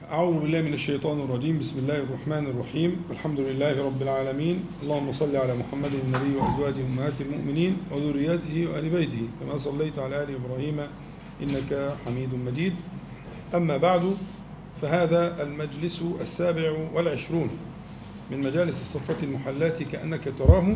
أعوذ بالله من الشيطان الرجيم بسم الله الرحمن الرحيم الحمد لله رب العالمين اللهم صل على محمد النبي وأزواجه أمهات المؤمنين وذرياته وآل بيته كما صليت على آل إبراهيم إنك حميد مجيد أما بعد فهذا المجلس السابع والعشرون من مجالس الصفة المحلات كأنك تراه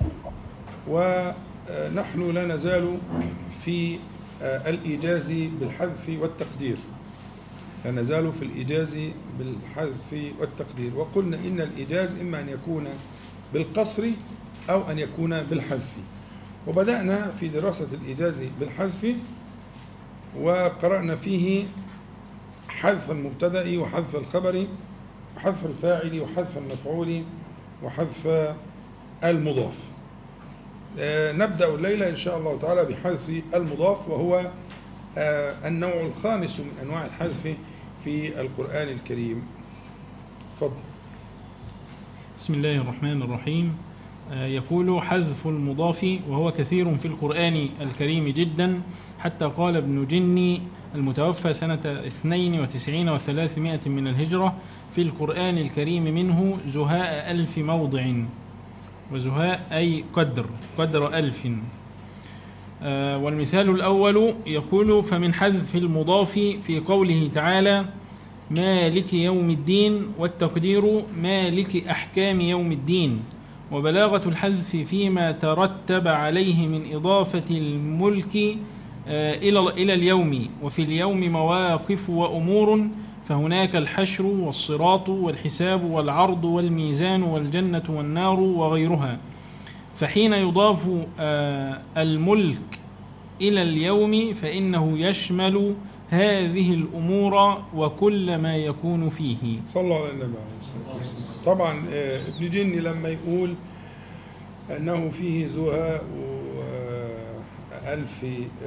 ونحن لا نزال في الإيجاز بالحذف والتقدير لا نزال في الإيجاز بالحذف والتقدير وقلنا إن الإيجاز إما أن يكون بالقصر أو أن يكون بالحذف وبدأنا في دراسة الإيجاز بالحذف وقرأنا فيه حذف المبتدأ وحذف الخبر وحذف الفاعل وحذف المفعول وحذف المضاف نبدأ الليلة إن شاء الله تعالى بحذف المضاف وهو النوع الخامس من أنواع الحذف في القرآن الكريم تفضل بسم الله الرحمن الرحيم يقول حذف المضاف وهو كثير في القرآن الكريم جدا حتى قال ابن جني المتوفى سنة 92 و300 من الهجرة في القرآن الكريم منه زهاء ألف موضع وزهاء أي قدر قدر ألف والمثال الأول يقول فمن حذف المضاف في قوله تعالى مالك يوم الدين والتقدير مالك أحكام يوم الدين وبلاغة الحذف فيما ترتب عليه من إضافة الملك إلى اليوم وفي اليوم مواقف وأمور فهناك الحشر والصراط والحساب والعرض والميزان والجنة والنار وغيرها فحين يضاف الملك إلى اليوم فإنه يشمل هذه الأمور وكل ما يكون فيه صلى الله عليه النبي عليه الصلاة والسلام طبعا ابن جني لما يقول أنه فيه زهاء ألف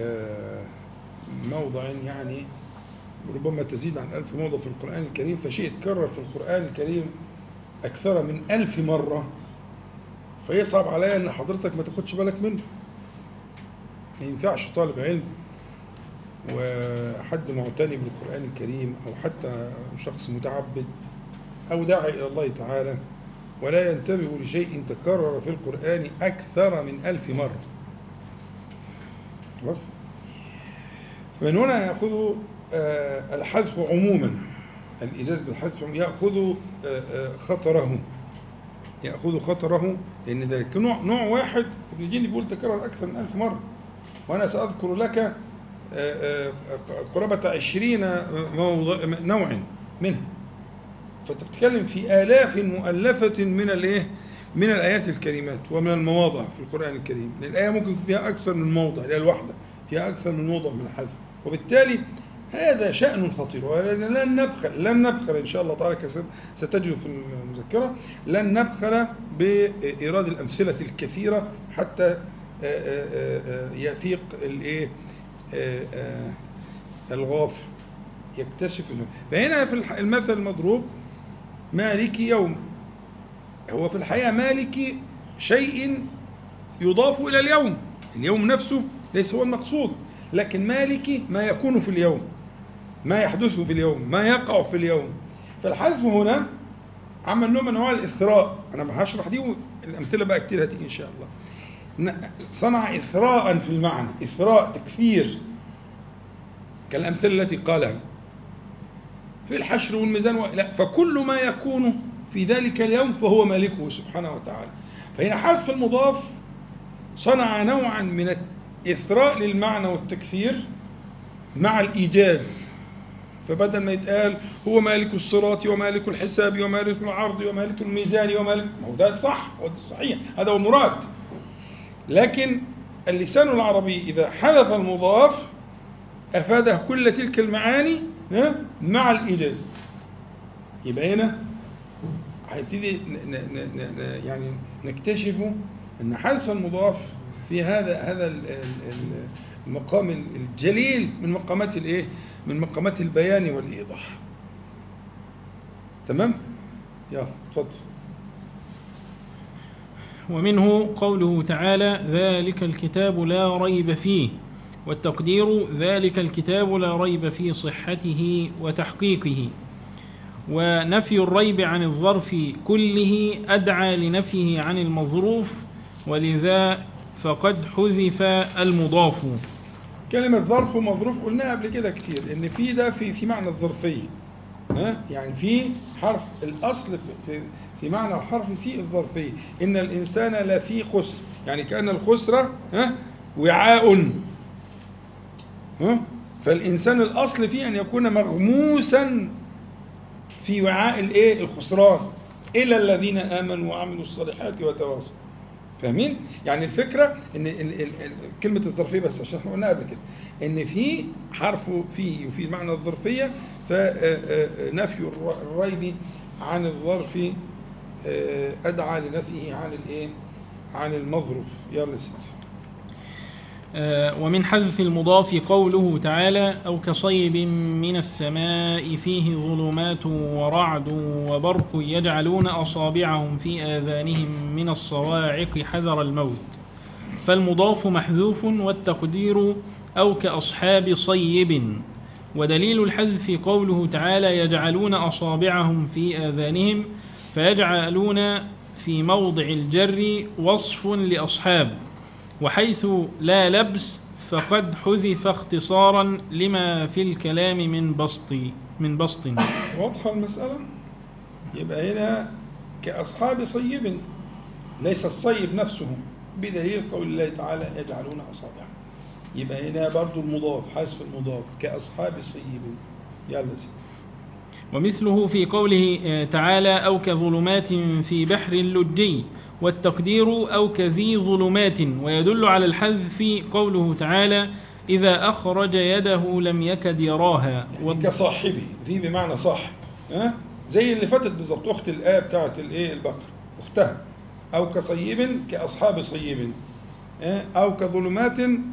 موضع يعني ربما تزيد عن ألف موضع في القرآن الكريم فشيء تكرر في القرآن الكريم أكثر من ألف مرة فيصعب عليا أن حضرتك ما تاخدش بالك منه ما ينفعش طالب علم وحد معتني بالقرآن الكريم أو حتى شخص متعبد أو داعي إلى الله تعالى ولا ينتبه لشيء تكرر في القرآن أكثر من ألف مرة بس من هنا يأخذ الحذف عموما الإجاز بالحذف يأخذ خطره يأخذ خطره لأن ذلك نوع, نوع واحد ابن جيني بيقول تكرر أكثر من ألف مرة وأنا سأذكر لك قرابة عشرين نوع منها فأنت بتتكلم في آلاف مؤلفة من الإيه؟ من الآيات الكريمات ومن المواضع في القرآن الكريم الآية ممكن فيها أكثر من موضع الآية الواحدة فيها أكثر من موضع من الحذف وبالتالي هذا شأن خطير ولن نبخل لن نبخل إن شاء الله تعالى ستجد في المذكرة لن نبخل بإيراد الأمثلة الكثيرة حتى يفيق الإيه الغافل يكتشف انه فهنا في المثل المضروب مالك يوم هو في الحقيقة مالك شيء يضاف إلى اليوم اليوم نفسه ليس هو المقصود لكن مالك ما يكون في اليوم ما يحدث في اليوم ما يقع في اليوم فالحذف هنا عمل نوع من انواع الاثراء انا هشرح دي الامثله بقى كتير هتيجي ان شاء الله صنع اثراء في المعنى اثراء تكثير كالامثله التي قالها في الحشر والميزان و... لا فكل ما يكون في ذلك اليوم فهو مالكه سبحانه وتعالى فهنا حذف المضاف صنع نوعا من الإثراء للمعنى والتكثير مع الإيجاز فبدل ما يتقال هو مالك الصراط ومالك الحساب ومالك العرض ومالك الميزان ومالك ما هو ده الصح هو ده الصحيح هذا هو المراد لكن اللسان العربي إذا حذف المضاف أفاده كل تلك المعاني مع الإيجاز يبقى هنا هيبتدي يعني نكتشف أن حذف المضاف في هذا هذا المقام الجليل من مقامات الايه؟ من مقامات البيان والايضاح. تمام؟ يلا اتفضل. ومنه قوله تعالى ذلك الكتاب لا ريب فيه والتقدير ذلك الكتاب لا ريب في صحته وتحقيقه ونفي الريب عن الظرف كله أدعى لنفيه عن المظروف ولذا فقد حذف المضاف كلمة ظرف ومظروف قلناها قبل كده كتير ان في ده في في معنى الظرفية ها يعني في حرف الاصل في- في في معنى الحرف في الظرفية ان الانسان لفي خسر يعني كأن الخسرة ها وعاء ها فالانسان الاصل فيه ان يكون مغموسا في وعاء الايه الخسران الا الذين امنوا وعملوا الصالحات وتواصوا فاهمين؟ يعني الفكره ان ال- ال- ال- كلمه الظرفيه بس عشان احنا قلناها قبل كده ان في حرف في وفي معنى الظرفيه فنفي الريب عن الظرف آه، ادعى لنفيه عن الايه؟ عن المظروف يلا يا سيدي آه، ومن حذف المضاف قوله تعالى أو كصيب من السماء فيه ظلمات ورعد وبرق يجعلون أصابعهم في آذانهم من الصواعق حذر الموت فالمضاف محذوف والتقدير أو كأصحاب صيب ودليل الحذف قوله تعالى يجعلون أصابعهم في آذانهم فيجعلون في موضع الجر وصف لأصحاب وحيث لا لبس فقد حذف اختصارا لما في الكلام من بسط من بسط واضحة المسألة؟ يبقى هنا كأصحاب صيب ليس الصيب نفسه بدليل قول الله تعالى يجعلون أصابعهم يبقى هنا برضو المضاف حذف المضاف كأصحاب صيب يلا يا سيدي ومثله في قوله آه، تعالى أو كظلمات في بحر لجي والتقدير أو كذي ظلمات ويدل على الحذف قوله تعالى إذا أخرج يده لم يكد يراها يعني كصاحبه ذي بمعنى صاحب ها زي اللي فاتت بالظبط اخت الايه بتاعت الايه البقر اختها او كصيب كاصحاب صيب ها؟ او كظلمات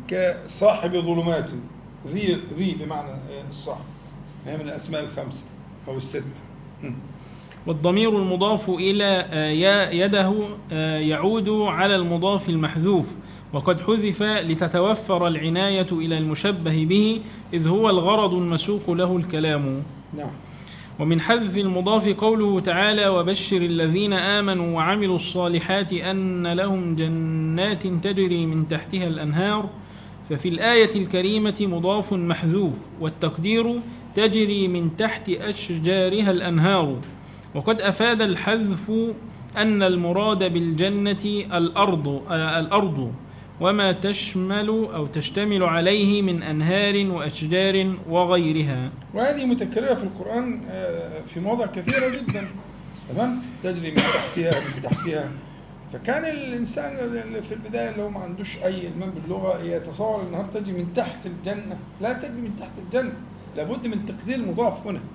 كصاحب ظلمات ذي ذي بمعنى آه، الصاحب هي من الاسماء الخمسه او الست هم. والضمير المضاف إلى آه، يا- يده آه، يعود على المضاف المحذوف وقد حذف لتتوفر العناية إلى المشبه به إذ هو الغرض المسوق له الكلام نعم ومن حذف المضاف قوله تعالى وبشر الذين آمنوا وعملوا الصالحات أن لهم جنات تجري من تحتها الأنهار ففي الآية الكريمة مضاف محذوف والتقدير تجري من تحت أشجارها الأنهار وقد أفاد الحذف أن المراد بالجنة الأرض آه، الأرض وما تشمل أو تشتمل عليه من أنهار وأشجار وغيرها وهذه متكررة في القرآن آه، في مواضع كثيرة جدا تمام تجري من تحتها من تحتها فكان الإنسان اللي في البداية اللي هو ما عندوش أي إلمام باللغة يتصور أنها تجري من تحت الجنة لا تجري من تحت الجنة لابد من تقدير المضاف هنا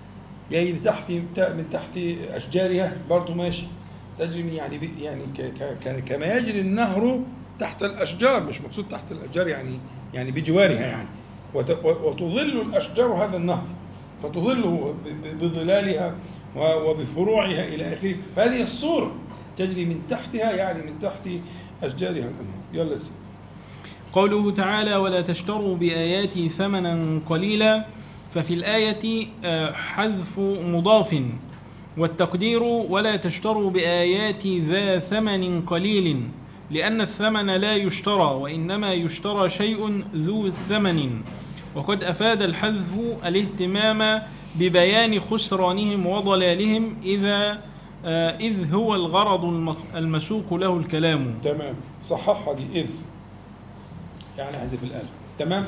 يعني تحت من تحت أشجارها برضه ماشي تجري من يعني ب- يعني ك- ك- ك- كما يجري النهر تحت الأشجار مش مقصود تحت الأشجار يعني يعني بجوارها يعني وت- وتظل الأشجار هذا النهر فتظله ب- ب- بظلالها و- وبفروعها إلى آخره فهذه الصورة تجري من تحتها يعني من تحت أشجارها الأنهار يلا يا سيدي قوله تعالى ولا تشتروا بآياتي ثمنا قليلا ففي الآية آه، حذف مضاف والتقدير ولا تشتروا بآياتي ذا ثمن قليل لأن الثمن لا يشترى وإنما يشترى شيء ذو ثمن وقد أفاد الحذف الاهتمام ببيان خسرانهم وضلالهم إذا آه، إذ هو الغرض الم- المسوق له الكلام تمام صححها دي إذ يعني احذف الآن تمام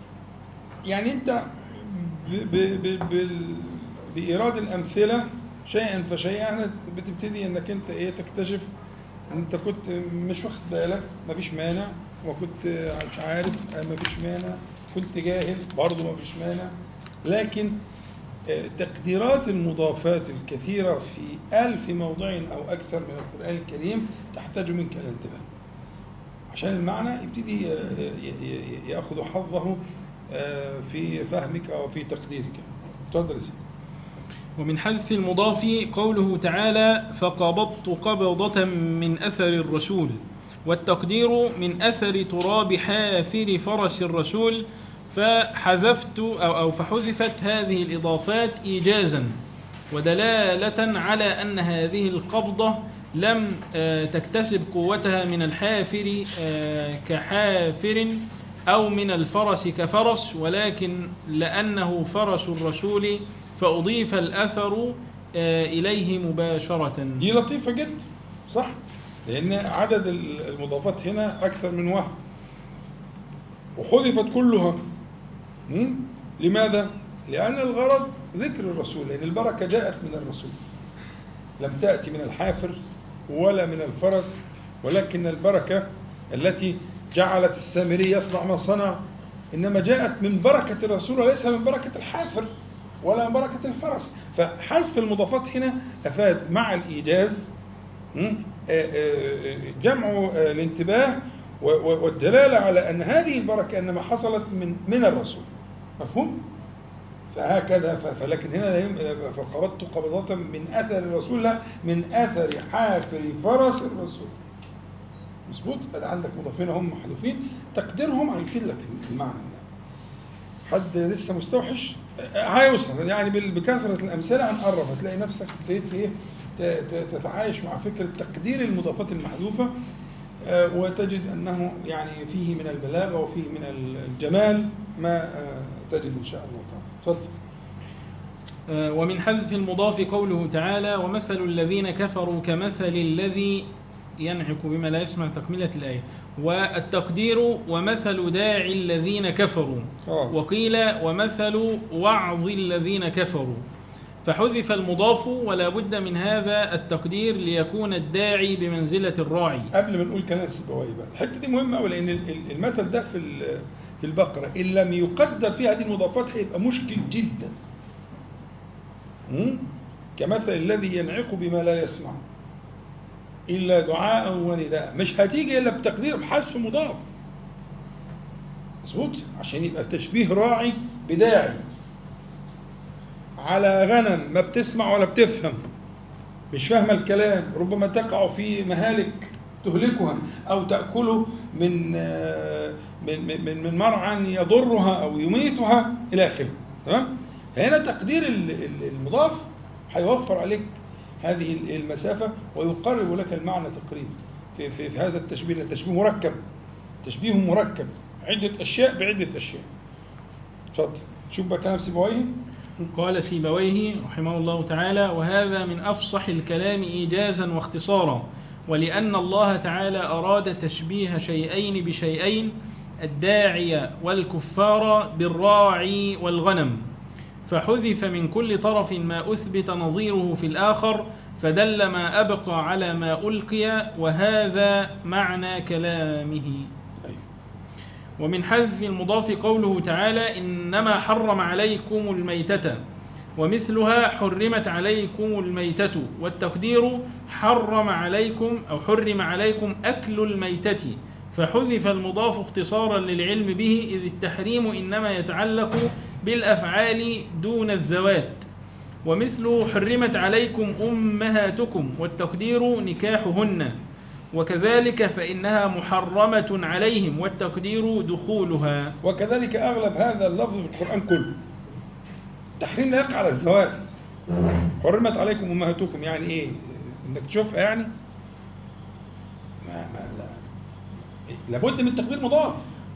يعني أنت ب ب ب بال- بإيراد الأمثلة شيئا فشيئا بتبتدي إنك أنت إيه تكتشف إن أنت كنت مش واخد بالك مفيش مانع وكنت مش عارف مفيش مانع كنت جاهل برضه مفيش مانع لكن آه، تقديرات المضافات الكثيرة في ألف موضع أو أكثر من القرآن الكريم تحتاج منك إلى انتباه عشان المعنى يبتدي ي- ي- ي- ياخذ حظه آه، في فهمك او في تقديرك تفضل يا سيدي. ومن حذف المضاف قوله تعالى فقبضت قبضة من أثر الرسول والتقدير من أثر تراب حافر فرس الرسول فحذفت أو, أو فحذفت هذه الإضافات إيجازا ودلالة على أن هذه القبضة لم آه، تكتسب قوتها من الحافر آه، كحافر أو من الفرس كفرس ولكن لأنه فرس الرسول فأضيف الأثر آه، إليه مباشرة دي لطيفة جدا صح لأن عدد المضافات هنا أكثر من واحد وحذفت كلها م? لماذا؟ لأن الغرض ذكر الرسول لأن البركة جاءت من الرسول لم تأتي من الحافر ولا من الفرس ولكن البركة التي جعلت السامري يصنع ما صنع إنما جاءت من بركة الرسول وليس من بركة الحافر ولا من بركة الفرس فحذف المضافات هنا أفاد مع الإيجاز م? آه، آه، آه، جمع آه، الانتباه و- و- والدلالة على أن هذه البركة إنما حصلت من من الرسول مفهوم؟ فهكذا ف- فلكن هنا لا يم- فقبضت قبضة من أثر الرسول لا من أثر حافر فرس الرسول مظبوط؟ هذا عندك مضافين هم محذوفين تقديرهم هيفيد لك المعنى ده حد لسه مستوحش آه، هيوصل يعني بال- بكثرة الأمثلة هنقرب هتلاقي نفسك ابتديت إيه ت- ت- تتعايش مع فكرة تقدير المضافات المحذوفة آه، وتجد أنه يعني فيه من البلاغة وفيه من الجمال ما آه، تجد إن شاء الله تعالى تفضل آه، ومن حذف المضاف قوله تعالى ومثل الذين كفروا كمثل الذي ينعق بما لا يسمع تكملة الآية والتقدير ومثل داعي الذين كفروا آه. وقيل ومثل وعظ الذين كفروا فحذف المضاف ولا بد من هذا التقدير ليكون الداعي بمنزلة الراعي قبل ما نقول كلام السبوي بقى الحته دي مهمه قوي لان ال- ال- المثل ده في ال- في البقره ان لم يقدر فيه هذه المضافات هيبقى مشكل جدا مم؟ كمثل الذي ينعق بما لا يسمع الا دعاء ونداء مش هتيجي الا بتقدير بحذف مضاف مظبوط عشان يبقى تشبيه راعي بداعي على غنم ما بتسمع ولا بتفهم مش فاهمة الكلام ربما تقع في مهالك تهلكها أو تأكله من آه، من من- من من مرعى يضرها أو يميتها إلى آخره تمام فهنا تقدير ال- ال- المضاف هيوفر عليك هذه المسافة ويقرب لك المعنى تقريبا في, في, في هذا التشبيه التشبيه مركب تشبيه مركب عدة أشياء بعدة أشياء اتفضل شوف بقى كلام سيبويه قال سيبويه رحمه الله تعالى وهذا من أفصح الكلام إيجازا واختصارا ولأن الله تعالى أراد تشبيه شيئين بشيئين الداعي والكفار بالراعي والغنم فحذف من كل طرف ما أثبت نظيره في الآخر فدل ما أبقى على ما ألقي وهذا معنى كلامه أيوه. ومن حذف المضاف قوله تعالى إنما حرم عليكم الميتة ومثلها حرمت عليكم الميتة والتقدير حرم عليكم أو حرم عليكم أكل الميتة فحذف المضاف اختصارا للعلم به إذ التحريم إنما يتعلق بالأفعال دون الذوات ومثل حرمت عليكم أمهاتكم والتقدير نكاحهن وكذلك فإنها محرمة عليهم والتقدير دخولها وكذلك أغلب هذا اللفظ في القرآن كله تحريم لا يقع على الزواج حرمت عليكم أمهاتكم يعني إيه إنك تشوفها يعني ما ما لا لابد من تقدير مضاف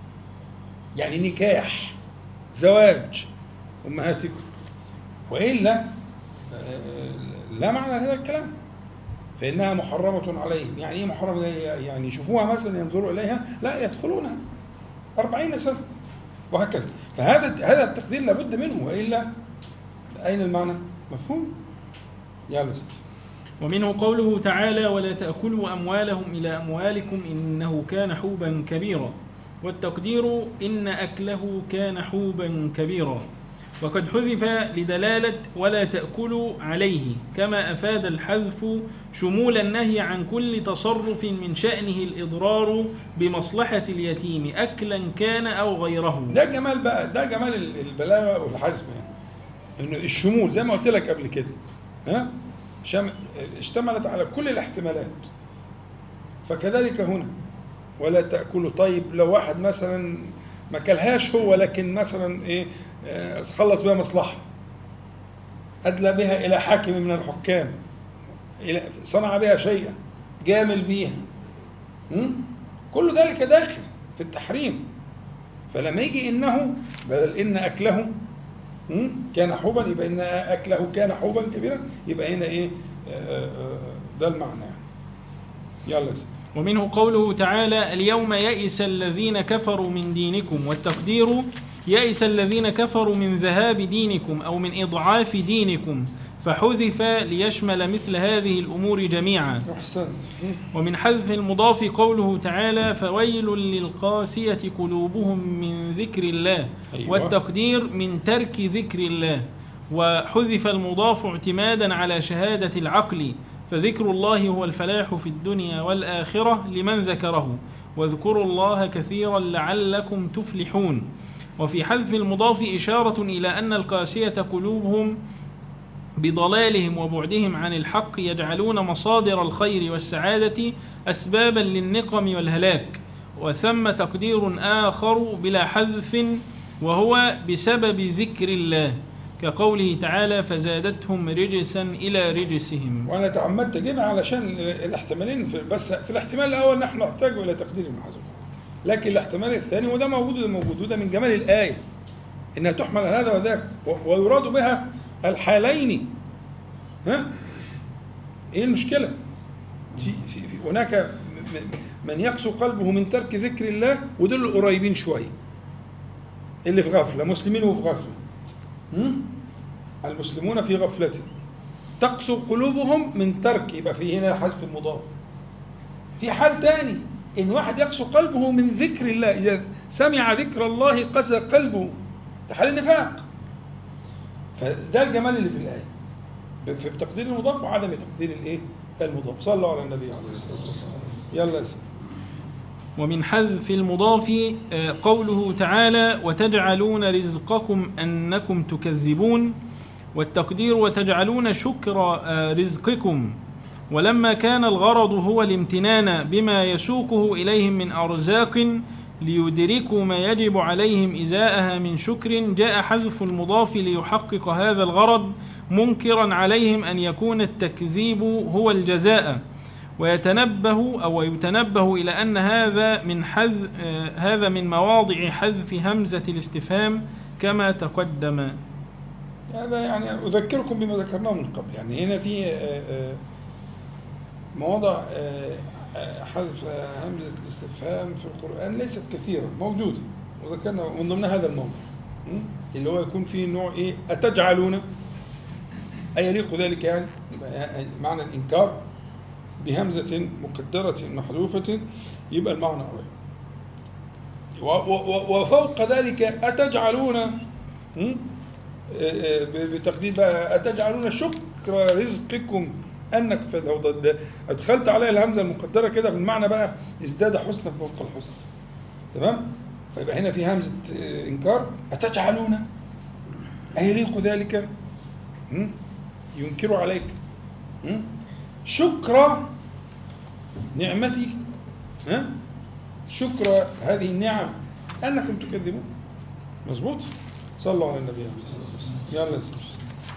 يعني نكاح زواج أمهاتكم وإلا آه، لا معنى لهذا الكلام فإنها محرمة عليهم يعني إيه محرمة يعني يشوفوها مثلا ينظروا إليها لا يدخلونها أربعين سنة وهكذا فهذا هذا التقدير لابد منه وإلا أين المعنى مفهوم يلا سيدي. ومنه قوله تعالى ولا تأكلوا أموالهم إلى أموالكم إنه كان حوبا كبيرا والتقدير إن أكله كان حوبا كبيرا وقد حذف لدلالة ولا تأكلوا عليه كما أفاد الحذف شمول النهي عن كل تصرف من شأنه الإضرار بمصلحة اليتيم أكلا كان أو غيره ده جمال بقى ده جمال ال- البلاغه والحزم يعني انه الشمول زي ما قلت لك قبل كده ها شم... اشتملت على كل الاحتمالات فكذلك هنا ولا تاكلوا طيب لو واحد مثلا ما كلهاش هو لكن مثلا ايه آه، خلص بيها مصلحه أدلى بها إلى حاكم من الحكام إلى صنع بها شيئا جامل بها م? كل ذلك داخل في التحريم فلما يجي إنه بدل إن أكله م? كان حوبا يبقى إن أكله كان حوبا كبيرا يبقى هنا إيه آه، آه، ده المعنى يعني يلا يا سيدي. ومنه قوله تعالى اليوم يئس الذين كفروا من دينكم والتقدير يئس الذين كفروا من ذهاب دينكم أو من إضعاف دينكم فحذف ليشمل مثل هذه الأمور جميعا أحسنت ومن حذف المضاف قوله تعالى فويل للقاسية قلوبهم من ذكر الله أيوة. والتقدير من ترك ذكر الله وحذف المضاف اعتمادا على شهادة العقل فذكر الله هو الفلاح في الدنيا والآخرة لمن ذكره واذكروا الله كثيرا لعلكم تفلحون وفي حذف المضاف إشارة إلى أن القاسية قلوبهم بضلالهم وبعدهم عن الحق يجعلون مصادر الخير والسعادة أسبابا للنقم والهلاك وثم تقدير آخر بلا حذف وهو بسبب ذكر الله كقوله تعالى فزادتهم رجسا إلى رجسهم وانا تعمدت اجيبها علشان الاحتمالين في بس في الاحتمال الاول نحن نحتاج الى تقدير المحذوف لكن الاحتمال الثاني وده موجود وده موجود وده من جمال الايه انها تحمل على هذا وذاك و- ويراد بها الحالين ها ايه المشكله في في في هناك م- م- من يقسو قلبه من ترك ذكر الله ودول القريبين شويه اللي في غفله مسلمين وفي غفله هم؟ المسلمون في غفله تقسو قلوبهم من ترك يبقى في هنا حذف المضاف في حال تاني ان واحد يقسو قلبه من ذكر الله اذا سمع ذكر الله قسى قلبه ده حال النفاق فده الجمال اللي في الايه في تقدير المضاف وعدم تقدير الايه المضاف صلوا على النبي عليه الصلاه والسلام يلا يا سيدي. ومن حذف المضاف آه، قوله تعالى وتجعلون رزقكم أنكم تكذبون والتقدير وتجعلون شكر آه، رزقكم ولما كان الغرض هو الامتنان بما يسوقه إليهم من أرزاق ليدركوا ما يجب عليهم إزاءها من شكر جاء حذف المضاف ليحقق هذا الغرض منكرا عليهم أن يكون التكذيب هو الجزاء ويتنبه أو يتنبه إلى أن هذا من حذ آه، هذا من مواضع حذف همزة الاستفهام كما تقدم هذا يعني أذكركم بما ذكرناه من قبل يعني هنا في آه، آه، مواضع آه، آه، حذف آه، همزة الاستفهام في القرآن ليست كثيرة موجودة وذكرنا من ضمن هذا الموضع م? اللي هو يكون فيه نوع إيه أتجعلون أي يليق ذلك يعني يبقى معنى الإنكار بهمزة مقدرة محذوفة يبقى المعنى قريب و- و- وفوق ذلك أتجعلون م? ب- بتقدير بقى أتجعلون شكر رزقكم أنك فلو ضد- أدخلت عليها الهمزة المقدرة كده في المعنى بقى ازداد حسنا فوق الحسن تمام فيبقى هنا في همزة آه، إنكار أتجعلون أيليق ذلك م? ينكر عليك م? شكر نعمتي ها شكر هذه النعم أنكم تكذبون مظبوط صلوا على النبي عليه الصلاة والسلام يلا يا سيدي.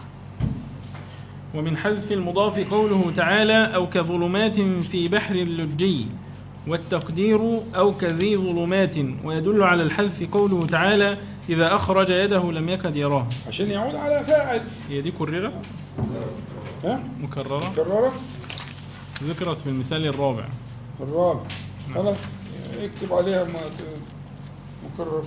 ومن حذف المضاف قوله تعالى أو كظلمات في بحر اللجي والتقدير أو كذي ظلمات ويدل على الحذف قوله تعالى إذا أخرج يده لم يكد يراه عشان يعود على فاعل هي دي كررة ها مكررة مكررة ذكرت في المثال الرابع الرابع نعم. خلاص اكتب عليها ما مكرر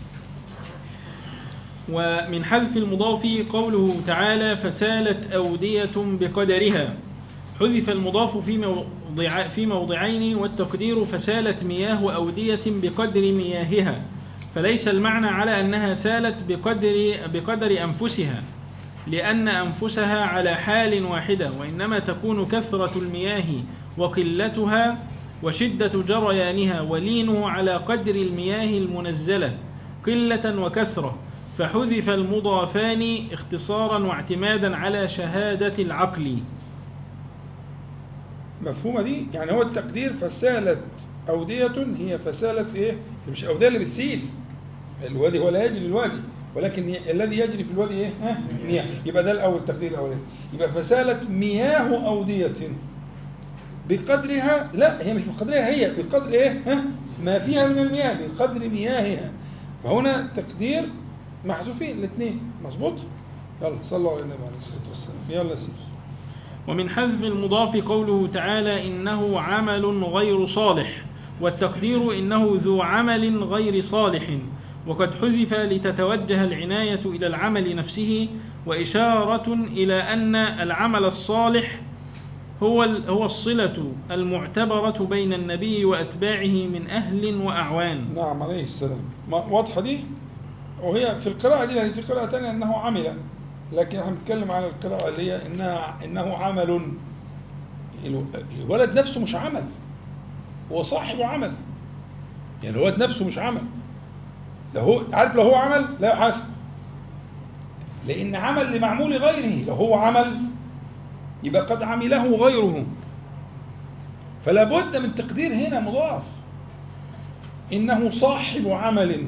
ومن حذف المضاف قوله تعالى فسالت أودية بقدرها حذف المضاف في موضع في موضعين والتقدير فسالت مياه أودية بقدر مياهها فليس المعنى على أنها سالت بقدر بقدر أنفسها لأن أنفسها على حال واحدة وإنما تكون كثرة المياه وقلتها وشدة جريانها ولينه على قدر المياه المنزلة قلة وكثرة فحذف المضافان اختصارا واعتمادا على شهادة العقل مفهومة دي يعني هو التقدير فسالت أودية هي فسالت إيه مش الأودية اللي بتسيل الوادي هو لا يجري الوادي ولكن ي- الذي يجري في الوادي ايه ها مياه يبقى ده الاول التقدير الاولاني يبقى فسالت مياه اوديه بقدرها لا هي مش بقدرها هي بقدر ايه ها ما فيها من المياه بقدر مياهها فهنا تقدير محذوفين الاثنين مظبوط يلا صلوا على النبي عليه الصلاه والسلام يلا يا سيدي ومن حذف المضاف قوله تعالى إنه عمل غير صالح والتقدير إنه ذو عمل غير صالح وقد حذف لتتوجه العناية إلى العمل نفسه وإشارة إلى أن العمل الصالح هو ال- هو الصلة المعتبرة بين النبي وأتباعه من أهل وأعوان نعم عليه السلام ما- واضحة دي وهي في القراءة دي لأن في قراءة تانية أنه عمل لكن احنا بنتكلم على القراءة اللي هي إنها إنه عمل الو- الولد نفسه مش عمل هو صاحب عمل يعني الولد نفسه مش عمل لو هو عارف لو هو عمل لا يحاسب لأن عمل لمعمول غيره لو هو عمل يبقى قد عمله غيره فلا بد من تقدير هنا مضاف إنه صاحب عمل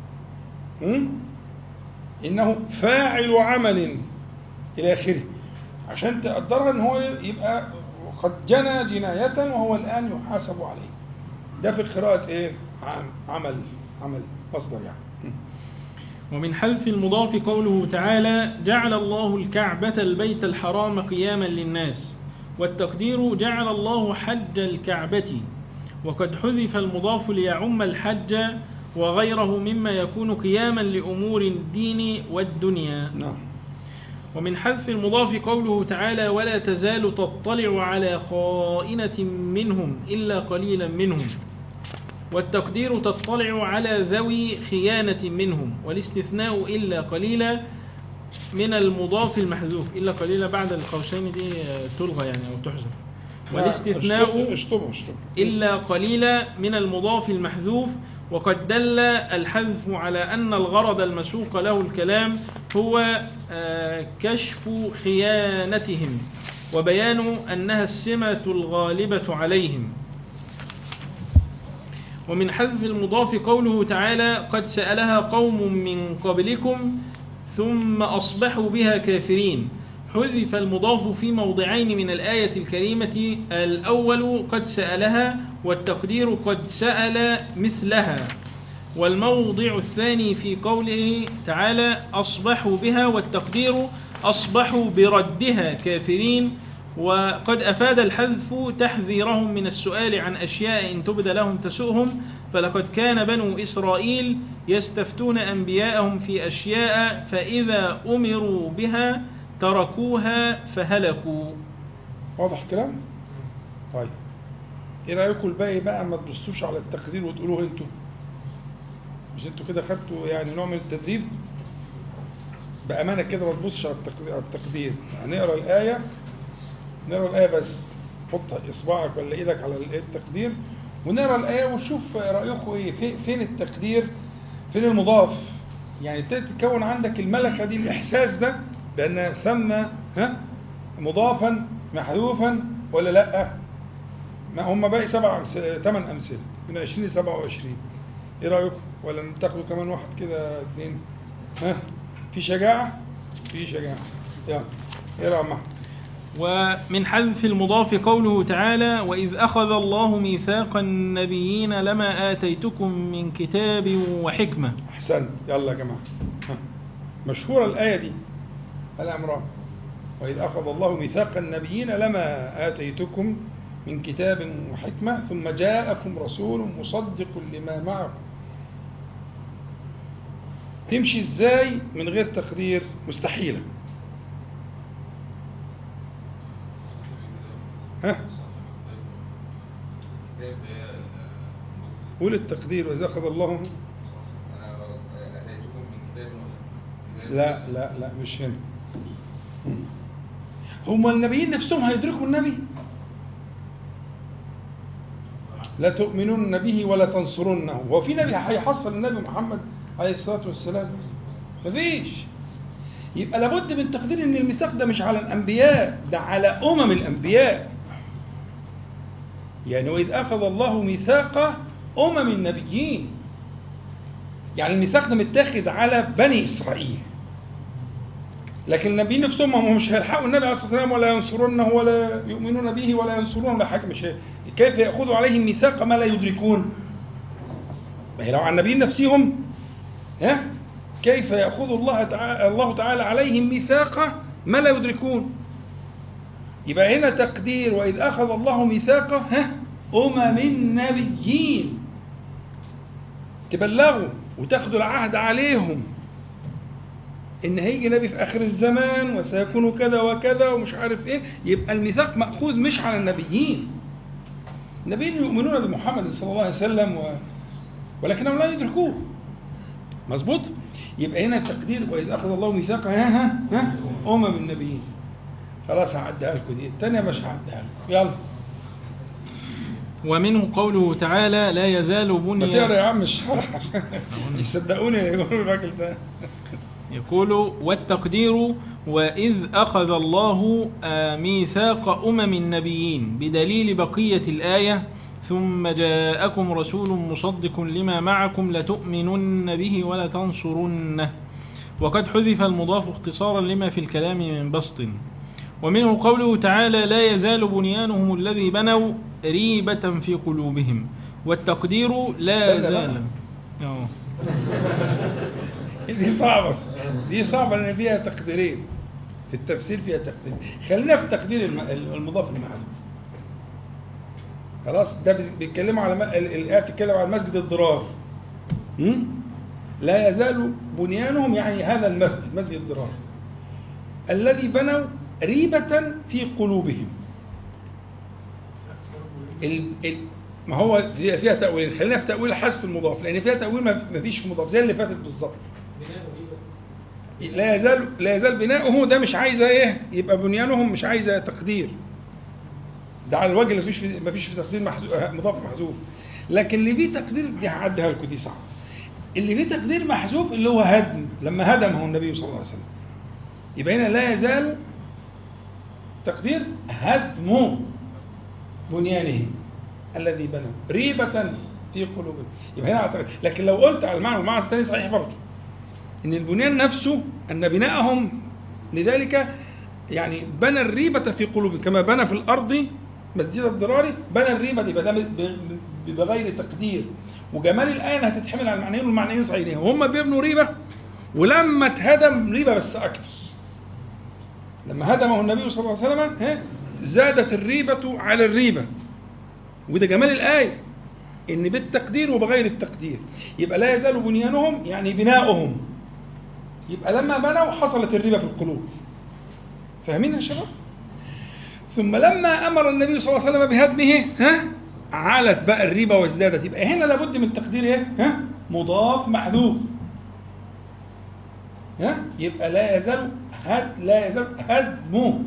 م? إنه فاعل عمل إلى آخره عشان تقدرها إن هو يبقى قد جنى جناية وهو الآن يحاسب عليه ده في قراءة إيه؟ عم- عمل عمل مصدر يعني م. ومن حذف المضاف قوله تعالى جعل الله الكعبة البيت الحرام قياما للناس والتقدير جعل الله حج الكعبة وقد حذف المضاف ليعم الحج وغيره مما يكون قياما لأمور الدين والدنيا نعم ومن حذف المضاف قوله تعالى ولا تزال تطلع على خائنة منهم إلا قليلا منهم والتقدير تطلع على ذوي خيانة منهم والاستثناء إلا قليلا من المضاف المحذوف إلا قليلا بعد القوسين دي آه، تلغى يعني أو تحذف والاستثناء اشطبوا اشطبوا إلا قليلا من المضاف المحذوف وقد دل الحذف على أن الغرض المسوق له الكلام هو آه، كشف خيانتهم وبيان أنها السمة الغالبة عليهم ومن حذف المضاف قوله تعالى قد سألها قوم من قبلكم ثم أصبحوا بها كافرين حذف المضاف في موضعين من الآية الكريمة الأول قد سألها والتقدير قد سأل مثلها والموضع الثاني في قوله تعالى أصبحوا بها والتقدير أصبحوا بردها كافرين وقد أفاد الحذف تحذيرهم من السؤال عن أشياء إن تبد لهم تسؤهم فلقد كان بنو إسرائيل يستفتون أنبياءهم في أشياء فإذا أمروا بها تركوها فهلكوا واضح الكلام؟ طيب ايه رايكم الباقي بقى ما تبصوش على التقدير وتقولوه انتوا مش انتوا كده خدتوا يعني نوع من التدريب بامانه كده ما تبصش على التقدير, على التقدير. هنقرا الايه نقرا الايه بس حط اصبعك ولا ايدك على التقدير ونقرا الايه ونشوف رايكم ايه في- فين التقدير فين المضاف يعني ابتدت تتكون عندك الملكه دي الاحساس ده بان ثم ها مضافا محذوفا ولا لا ما هم باقي سبع أمس- ثمان امثله من 20 ل 27 ايه رايكم ولا تاخدوا كمان واحد كده اثنين ها في شجاعه في شجاعه يلا ايه رايك محمد ومن حذف المضاف قوله تعالى وإذ أخذ الله ميثاق النبيين لما آتيتكم من كتاب وحكمة احسنت يلا يا جماعه ها. مشهوره الايه دي ال عمران واذ اخذ الله ميثاق النبيين لما اتيتكم من كتاب وحكمه ثم جاءكم رسول مصدق لما معكم تمشي ازاي من غير تقدير مستحيله ها قول التقدير واذا اخذ الله لا لا لا مش هنا هم النبيين نفسهم هيدركوا النبي لا تؤمنون به ولا تنصرونه هو في نبي هيحصل النبي محمد عليه الصلاة والسلام مفيش يبقى لابد من تقدير ان الميثاق ده مش على الانبياء ده على امم الانبياء يعني واذ اخذ الله ميثاق امم النبيين يعني الميثاق ده متاخد على بني اسرائيل لكن النبيين نفسهم هم مش هيلحقوا النبي عليه الصلاه والسلام ولا ينصرونه ولا يؤمنون به ولا ينصرون ولا حاجه مش هي. كيف ياخذوا عليهم ميثاق ما لا يدركون؟ ما هي لو على النبيين نفسهم ها كيف ياخذ الله تعالى الله تعالى عليهم ميثاق ما لا يدركون؟ يبقى هنا تقدير واذ اخذ الله ميثاق ها امم النبيين تبلغوا وتاخدوا العهد عليهم ان هيجي نبي في اخر الزمان وسيكون كذا وكذا ومش عارف ايه يبقى الميثاق ماخوذ مش على النبيين النبيين يؤمنون بمحمد صلى الله عليه وسلم و... ولكنهم لا يدركوه مظبوط يبقى هنا التقدير واذ اخذ الله ميثاق ها ها ها امم النبيين خلاص هعديها لكم دي الثانيه مش هعديها لكم يلا ومنه قوله تعالى لا يزال ما تقرا بني يا عم الشرح يصدقوني يقولوا الراجل ده يقول والتقدير وإذ أخذ الله آه، ميثاق أمم النبيين بدليل بقية الآية ثم جاءكم رسول مصدق لما معكم لتؤمنن به ولتنصرنه وقد حذف المضاف اختصارا لما في الكلام من بسط ومنه قوله تعالى لا يزال بنيانهم الذي بنوا ريبة في قلوبهم والتقدير لا استنى بقى. يزال أوه. دي صعبة دي صعبة لأن فيها تقديرين في التفسير فيها تقدير خلينا في تقدير الم- المضاف المعلوم خلاص ده بي- بيتكلموا على م- ال- الآية بتتكلم على مسجد الضرار م? لا يزال بنيانهم يعني هذا المسجد مسجد الضرار الذي بنوا ريبة في قلوبهم ال... ال... ما هو فيها فيها تأويل خلينا في تأويل حذف المضاف لأن فيها تأويل ما ما فيش في مضاف زي اللي فاتت بالظبط لا يزال لا يزال بناؤه ده مش عايزه ايه يبقى بنيانهم مش عايزه تقدير ده على الوجه اللي فيش في ما فيش في تقدير محذوف مضاف محذوف لكن اللي فيه تقدير دي هعديها لكم دي صعبه اللي فيه تقدير محذوف اللي هو هدم لما هدمه النبي صلى الله عليه وسلم يبقى هنا لا يزال تقدير هدم بنيانهم الذي بنوا ريبة في قلوبهم يبقى هنا أعتقد. لكن لو قلت على المعنى والمعنى الثاني صحيح برضه ان البنيان نفسه ان بناءهم لذلك يعني بنى الريبة في قلوبهم كما بنى في الارض مسجد الضرار بنى الريبة دي بدل- ب- ب- بغير تقدير وجمال الآية انها تتحمل على المعنيين والمعنيين صحيحين وهم بيبنوا ريبة ولما اتهدم ريبة بس اكتر لما هدمه النبي صلى الله عليه وسلم ها زادت الريبة على الريبة وده جمال الآية إن بالتقدير وبغير التقدير يبقى لا يزال بنيانهم يعني بناؤهم يبقى لما بنوا حصلت الريبة في القلوب فاهمين يا شباب؟ ثم لما أمر النبي صلى الله عليه وسلم بهدمه ها علت بقى الريبة وازدادت يبقى هنا لابد من تقدير ايه؟ ها؟ مضاف محذوف ها؟ يبقى لا يزال هد لا يزال هدم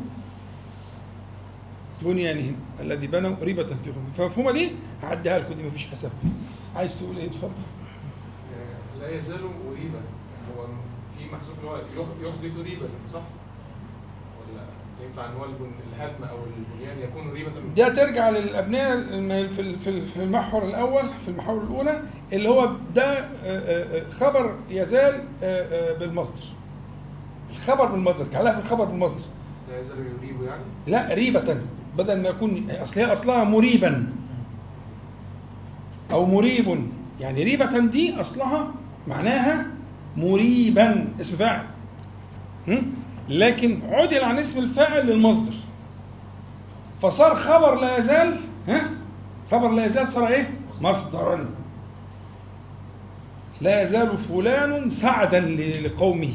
بنيانهم الذي بنوا ريبة في قلوبهم فمفهومة دي هعديها لكم دي مفيش حساب عايز تقول ايه اتفضل لا يزال ريبا هو في محذوف ان هو يح- يحدث ريبة صح؟ ولا ينفع ان هو البن- الهدم او البنيان يكون ريبة ده ترجع للأبنية الم- في ال- في ال- في المحور الأول في المحور الأولى اللي هو ده آه، آه، آه، خبر يزال آه، آه، بالمصدر الخبر بالمصدر جعلها في الخبر بالمصدر لا يزال يريب يعني لا ريبة بدل ما يكون أصل هي أصلها مريبا أو مريب يعني ريبة دي أصلها معناها مريبا اسم فاعل هم؟ لكن عدل عن اسم الفاعل للمصدر فصار خبر لا يزال ها خبر لا يزال صار ايه مصدرا لا يزال فلان سعدا ل- لقومه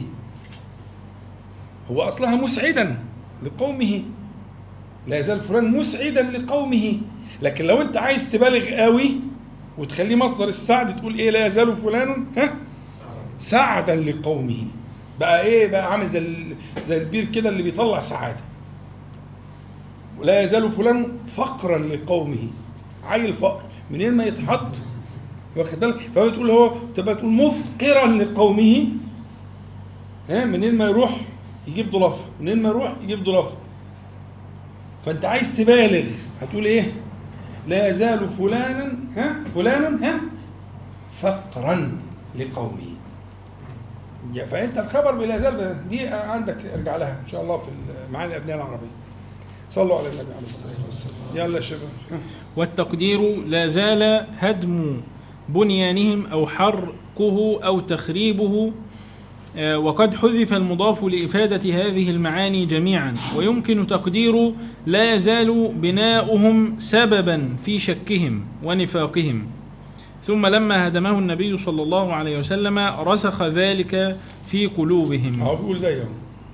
هو اصلها مسعدا لقومه لا يزال فلان مسعدا لقومه لكن لو انت عايز تبالغ قوي وتخليه مصدر السعد تقول ايه لا يزال فلان ها سعدا لقومه بقى ايه بقى عامل زي ال- زي البير كده اللي بيطلع سعاده ولا يزال فلان فقرا لقومه عيل فقر منين ما يتحط واخد بالك فهو تقول هو تبقى تقول مفقرا لقومه ها منين ما يروح يجيب ضلف منين ما يروح يجيب ضلف فانت عايز تبالغ هتقول ايه لا يزال فلانا ها فلان ها فقرا لقومه يا- فانت الخبر بلا يزال دي عندك ارجع لها ان شاء الله في معاني الابنيه العربيه صلوا على النبي عليه الصلاه والسلام يلا يا شباب والتقدير لا زال هدم بنيانهم أو حرقه أو تخريبه آه، وقد حذف المضاف لإفادة هذه المعاني جميعا ويمكن تقدير لا يزال بناؤهم سببا في شكهم ونفاقهم ثم لما هدمه النبي صلى الله عليه وسلم رسخ ذلك في قلوبهم هو بيقول زيهم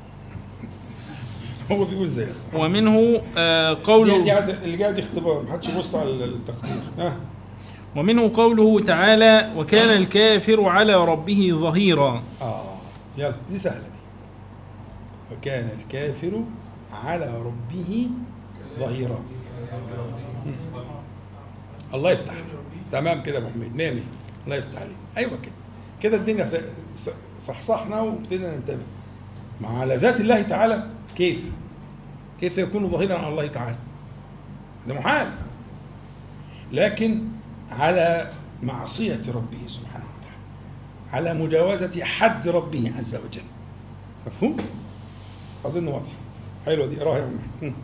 هو بيقول زيهم ومنه آه، دي دي قوله قاعد- اللي قاعد اختبار محدش يبص على التقدير ها ومنه قوله تعالى وكان الكافر على ربه ظهيرا اه يلا دي سهله دي وكان الكافر على ربه ظهيرا مم. الله يفتح عليك. تمام كده يا ابو حميد 100 100 الله يفتح عليك ايوه كده كده الدنيا س- س- صحصحنا وابتدينا ننتبه مع على ذات الله تعالى كيف كيف يكون ظهيرا على الله تعالى ده محال لكن على معصية ربه سبحانه وتعالى على مجاوزة حد ربه عز وجل مفهوم؟ أظن واضح حلوة دي اقراها يا عم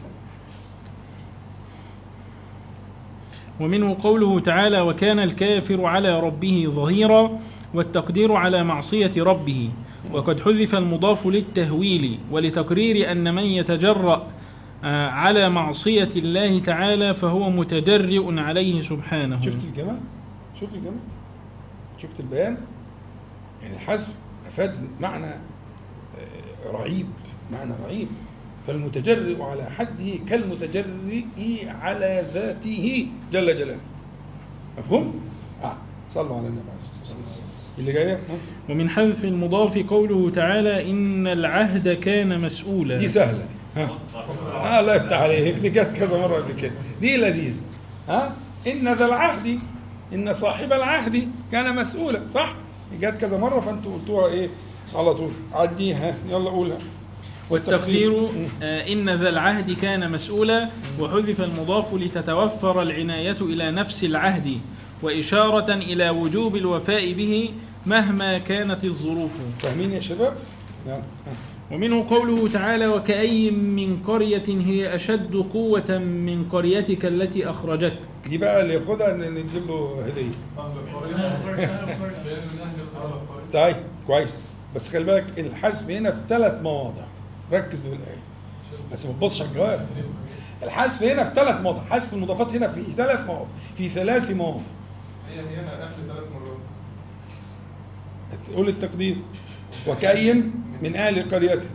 ومنه قوله تعالى وكان الكافر على ربه ظهيرا والتقدير على معصية ربه وقد حذف المضاف للتهويل ولتقرير أن من يتجرأ آه، على معصية الله تعالى فهو متجرئ عليه سبحانه شفت الجمال؟ شفت الجمال؟ شفت البيان؟ يعني الحذف أفاد معنى آه، رهيب معنى رهيب فالمتجرئ على حده كالمتجرئ على ذاته جل جلاله مفهوم؟ آه صلوا على النبي عليه الصلاة والسلام اللي جاية ها؟ ومن حذف المضاف قوله تعالى إن العهد كان مسؤولا دي سهلة ها آه الله يفتح عليك دي جت كذا مرة قبل كده دي لذيذة ها إن ذا العهد إن صاحب العهد كان مسؤولا صح جت كذا مرة فأنتوا قلتوها إيه على طول عديها يلا قولها والتقدير مم. آه، إن ذا العهد كان مسؤولا وحذف المضاف لتتوفر العناية إلى نفس العهد وإشارة إلى وجوب الوفاء به مهما كانت الظروف فاهمين يا شباب؟ يلا ها. ومنه قوله تعالى وكأي من قرية هي أشد قوة من قريتك التي أخرجتك دي بقى اللي ياخدها ان نجيب له هديه طيب كويس بس خلي بالك الحذف هنا في ثلاث مواضع ركز في الايه بس ما تبصش على الجواب الحذف هنا في ثلاث مواضع حذف المضافات هنا في ثلاث مواضع في ثلاث مواضع هي هي هنا قبل ثلاث مرات قول التقدير وكأي من أهل قريتك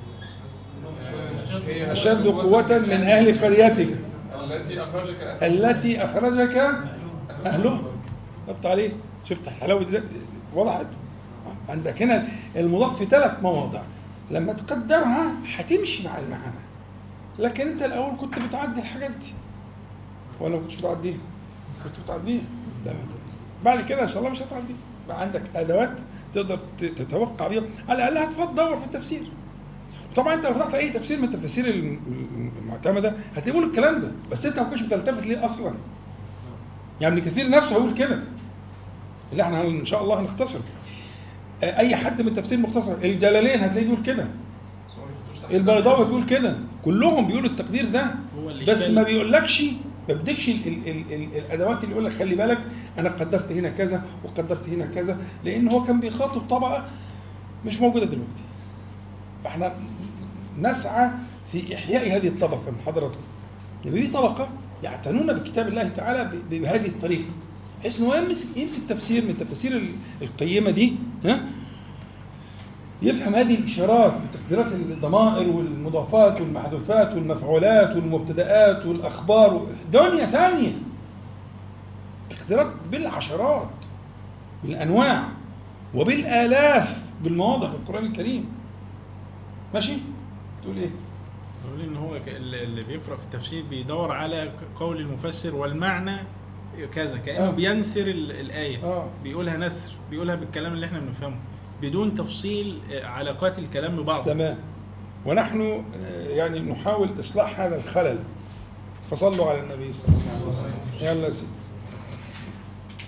هي أشد قوة من أهل قريتك التي أخرجك التي أخرجك أهلها ضبط عليه شفت حلاوة ذات وضحت عندك هنا المضاف في ثلاث مواضع لما تقدرها هتمشي مع المعنى لكن انت الاول كنت بتعدي الحاجات دي ولا ما كنتش بتعديها كنت بتعديها تمام بعد كده ان شاء الله مش هتعديها بقى عندك ادوات تقدر ت- تتوقع بيها على الاقل هتفضل تدور في التفسير طبعا انت لو فتحت اي تفسير من التفاسير الم- المعتمده هتلاقي بيقول الكلام ده بس انت ما كنتش بتلتفت ليه اصلا يعني ابن كثير نفسه هيقول كده اللي احنا ان شاء الله هنختصر آه، اي حد من التفسير مختصر الجلالين هتلاقيه بيقول كده البيضاوي بيقول كده كلهم بيقولوا التقدير ده هو بس الإشكال- ما بيقولكش ما بدكش ال ال ال ال الادوات اللي يقول لك خلي بالك انا قدرت هنا كذا وقدرت هنا كذا لان هو كان بيخاطب طبقه مش موجوده دلوقتي فاحنا نسعى في احياء هذه الطبقه من حضراتكم يعني دي طبقه يعتنون بكتاب الله تعالى ب- بهذه الطريقه بحيث ان هو يمسك يمسك تفسير من التفاسير ال- القيمه دي ها يفهم هذه الإشارات بتقديرات الضمائر والمضافات والمحذوفات والمفعولات والمبتدآت والأخبار دنيا ثانية تقديرات بالعشرات بالأنواع وبالآلاف بالمواضع في القرآن الكريم ماشي؟ تقول إيه؟ بقول ان هو ك- اللي اللي بيقرا في التفسير بيدور على ك- قول المفسر والمعنى كذا كانه آه. بينثر ال- الايه آه. بيقولها نثر بيقولها بالكلام اللي احنا بنفهمه بدون تفصيل آه، علاقات الكلام ببعض تمام ونحن آه، يعني نحاول إصلاح هذا الخلل فصلوا على النبي صلى الله عليه وسلم يلا يا سيدي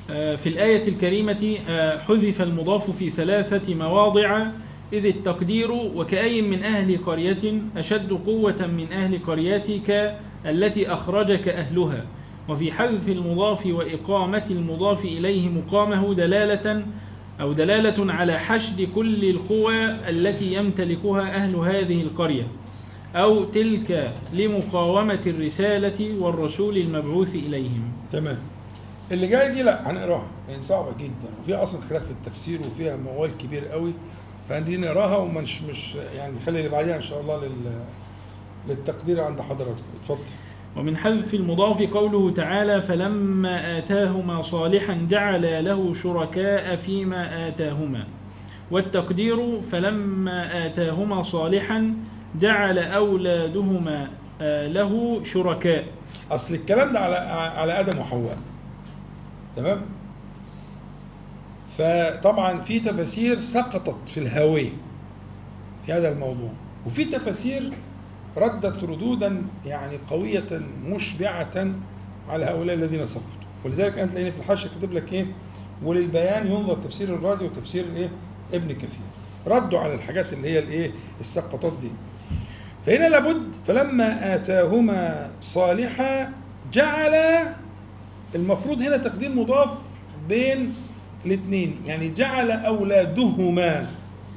آه، في الآية الكريمة آه، حذف المضاف في ثلاثة مواضع إذ التقدير وكأي من أهل قرية أشد قوة من أهل قريتك التي أخرجك أهلها وفي حذف المضاف وإقامة المضاف إليه مقامه دلالة أو دلالة على حشد كل القوى التي يمتلكها أهل هذه القرية أو تلك لمقاومة الرسالة والرسول المبعوث إليهم تمام اللي جاي دي لا هنقراها لان صعبه جدا وفيها اصلا خلاف في التفسير وفيها موال كبير قوي فدي نقراها ومش مش يعني نخلي اللي بعديها ان شاء الله لل للتقدير عند حضراتكم اتفضل ومن حذف المضاف قوله تعالى فلما آتاهما صالحا جعل له شركاء فيما آتاهما والتقدير فلما آتاهما صالحا جعل أولادهما آه، له شركاء اصل الكلام ده على على ادم وحواء تمام فطبعا في تفاسير سقطت في الهاويه في هذا الموضوع وفي تفاسير ردت ردودا يعني قويه مشبعه على هؤلاء الذين سقطوا ولذلك انت تلاقيني في الحاشيه كاتب لك ايه وللبيان ينظر تفسير الرازي وتفسير الايه ابن كثير ردوا على الحاجات اللي هي الايه السقطات دي فهنا لابد فلما آتاهما صالحا جعل المفروض هنا تقديم مضاف بين الاثنين يعني جعل أولادهما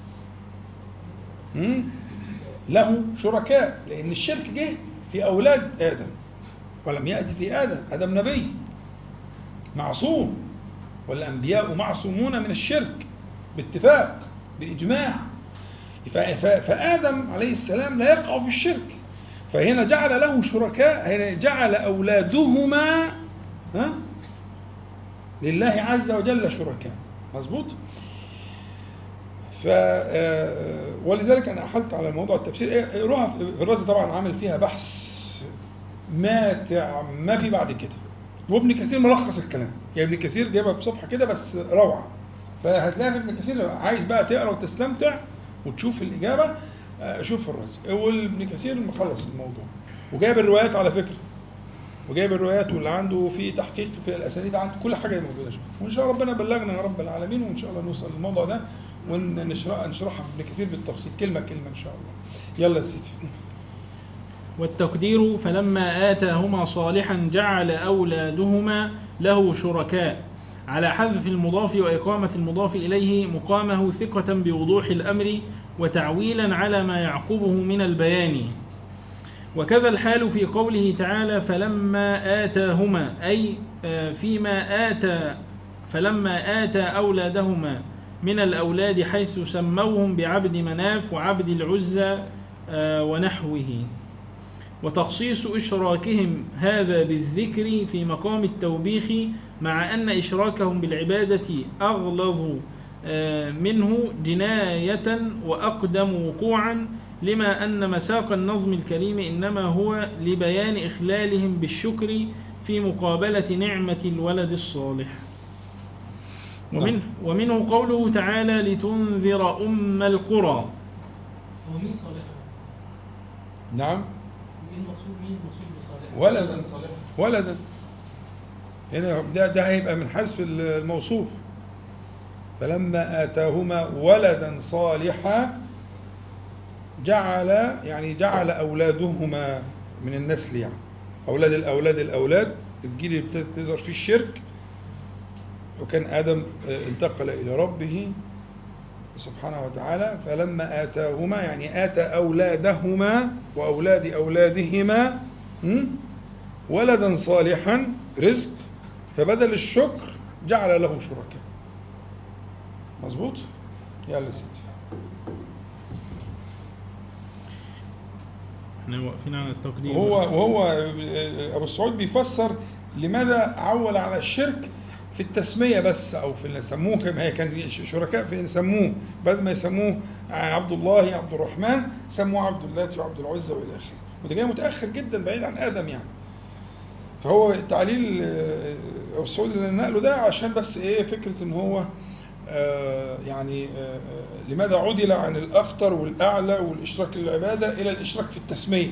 م? له شركاء لأن الشرك جه في أولاد آدم ولم يأتي في آدم آدم نبي معصوم والأنبياء معصومون من الشرك باتفاق بإجماع ف- ف- فآدم عليه السلام لا يقع في الشرك فهنا جعل له شركاء هنا جعل أولادهما ها لله عز وجل شركاء مظبوط ف آه، ولذلك انا احلت على موضوع التفسير إيه، اقروها في الرازي طبعا عامل فيها بحث ماتع ما في بعد كده وابن كثير ملخص الكلام يعني ابن كثير جايبها بصفحه كده بس روعه فهتلاقي في ابن كثير لو عايز بقى تقرا وتستمتع وتشوف الاجابه آه، شوف في الرازي وابن كثير مخلص الموضوع وجايب الروايات على فكره وجايب الروايات واللي عنده في تحقيق في الاسانيد عنده كل حاجه موجوده شوف وان شاء الله ربنا بلغنا يا رب العالمين وان شاء الله نوصل للموضوع ده ونشرح نشرحها في ابن كثير بالتفصيل كلمه كلمه ان شاء الله يلا يا سيدي والتقدير فلما آتاهما صالحا جعل أولادهما له شركاء على حذف المضاف وإقامة المضاف إليه مقامه ثقة بوضوح الأمر وتعويلا على ما يعقبه من البيان وكذا الحال في قوله تعالى فلما آتاهما أي آه، فيما آتى فلما آتى أولادهما من الأولاد حيث سموهم بعبد مناف وعبد العزى آه، ونحوه وتخصيص إشراكهم هذا بالذكر في مقام التوبيخ مع أن إشراكهم بالعبادة أغلظ آه، منه جناية وأقدم وقوعا لما أن مساق النظم الكريم إنما هو لبيان إخلالهم بالشكر في مقابلة نعمة الولد الصالح ومنه, ومنه قوله تعالى لتنذر أم القرى هو مين صالح؟ نعم مين مقصود مين مقصود بصالح؟ ولدا صالح. ولدا هنا ده ده هيبقى من حذف الموصوف فلما آتاهما ولدا صالحا جعل يعني جعل أولادهما من النسل يعني أولاد الأولاد الأولاد الجيل اللي ابتدت تظهر فيه الشرك وكان آدم آه، انتقل إلى ربه سبحانه وتعالى فلما آتاهما يعني آتى أولادهما وأولاد أولادهما م? ولدا صالحا رزق فبدل الشكر جعل له شركاء مظبوط يلا يا سيدي احنا واقفين على التقدير وهو وهو ابو السعود بيفسر لماذا عول على الشرك في التسميه بس او في اللي سموه كما هي كان شركاء في سموه بدل ما يسموه عبد الله عبد الرحمن سموه عبد الله وعبد العزى والى اخره وده جاي متاخر جدا بعيد عن ادم يعني فهو التعليل آه، ابو السعود اللي نقله ده عشان بس ايه فكره ان هو آه، يعني آه، آه، لماذا عدل عن الاخطر والاعلى والاشراك للعباده الى الاشراك في التسميه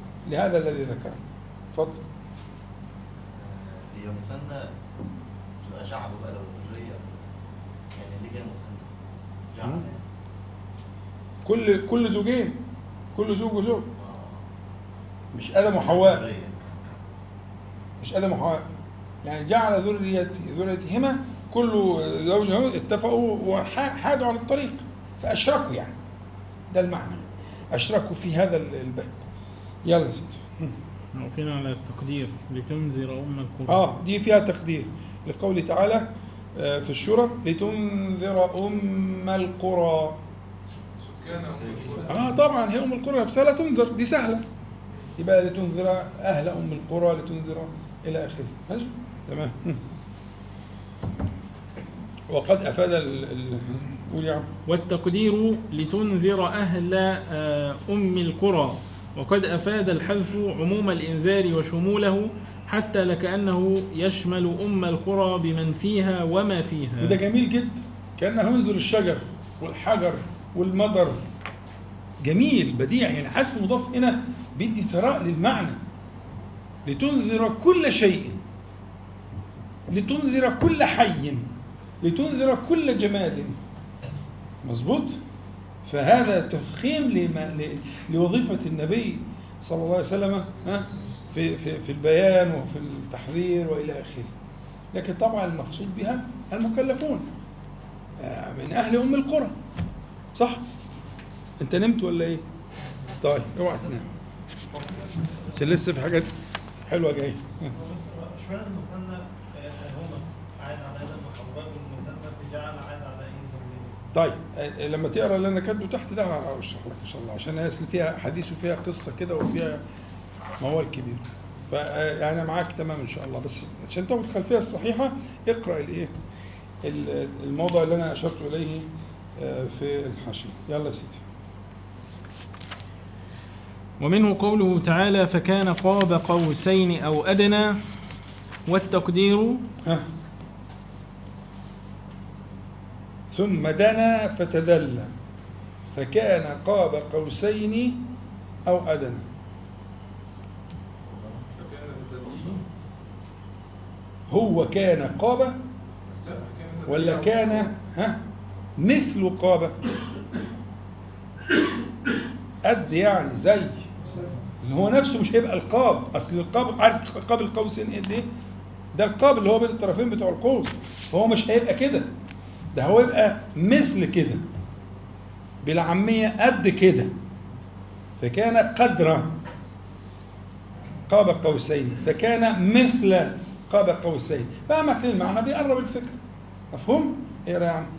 لهذا الذي ذكره اتفضل هي مثنى يبقى شعب بقى لو ذريه يعني اللي كان مثنى جعل مم. كل كل زوجين كل زوج وزوج آه. مش ادم وحواء ذرية. مش ادم وحواء يعني جعل ذرية ذريتهما كل زوج وزوج اتفقوا وحادوا على الطريق فاشركوا يعني ده المعنى اشركوا في هذا الباب يلا يا سيدي وفينا على التقدير لتنذر أم القرى اه دي فيها تقدير لقوله تعالى آه، في الشورى لتنذر ام القرى سكان أم اه طبعا هي ام القرى نفسها لا تنذر دي سهله يبقى لتنذر اهل ام القرى لتنذر الى اخره ماشي تمام وقد افاد ال ال قول يا عم والتقدير لتنذر أهل آه، أم القرى وقد أفاد الحذف عموم الإنذار وشموله حتى لكأنه يشمل أم القرى بمن فيها وما فيها وده جميل جدا كانه ينذر الشجر والحجر والمطر جميل بديع يعني حذف مضاف هنا بيدي ثراء للمعنى لتنذر كل شيء لتنذر كل حي لتنذر كل جماد مظبوط فهذا تفخيم لما ل- لوظيفة النبي صلى الله عليه وسلم ها، في, في, في البيان وفي التحذير وإلى آخره لكن طبعا المقصود بها المكلفون آه، من أهل أم القرى صح؟ أنت نمت ولا إيه؟ طيب اوعى تنام عشان لسه في حاجات حلوة جاية اشمعنى المثنى آه، هما عاد على ادم وحواء والمثنى في جعل عاد على ايه زوجين طيب آه، لما تقرا اللي انا كاتبه تحت ده هشرح لك ان شاء الله عشان هي أصل فيها حديث وفيها قصه كده وفيها موال كبير ف يعني انا معاك تمام ان شاء الله بس عشان تاخد الخلفيه الصحيحه اقرا الايه ال- الموضع اللي انا اشرت اليه آه، في الحاشيه يلا يا سيدي ومنه قوله تعالى فكان قاب قوسين أو أدنى والتقدير ها ثم دنا فتدلى فكان قاب قوسين او ادنى فكان التدليل هو كان قاب لا، كان ولا التدليل كان ها مثل قاب قد يعني زي اللي هو نفسه مش هيبقى القاب اصل القاب عارف قاب القوسين قد ايه ده القاب اللي هو بين الطرفين بتوع القوس فهو مش هيبقى كده ده هو يبقى مثل كده بالعامية قد كده فكان قدر قاب قوسين فكان مثل قاب قوسين فاهمك المعنى بيقرب الفكرة مفهوم؟ ايه يا عم؟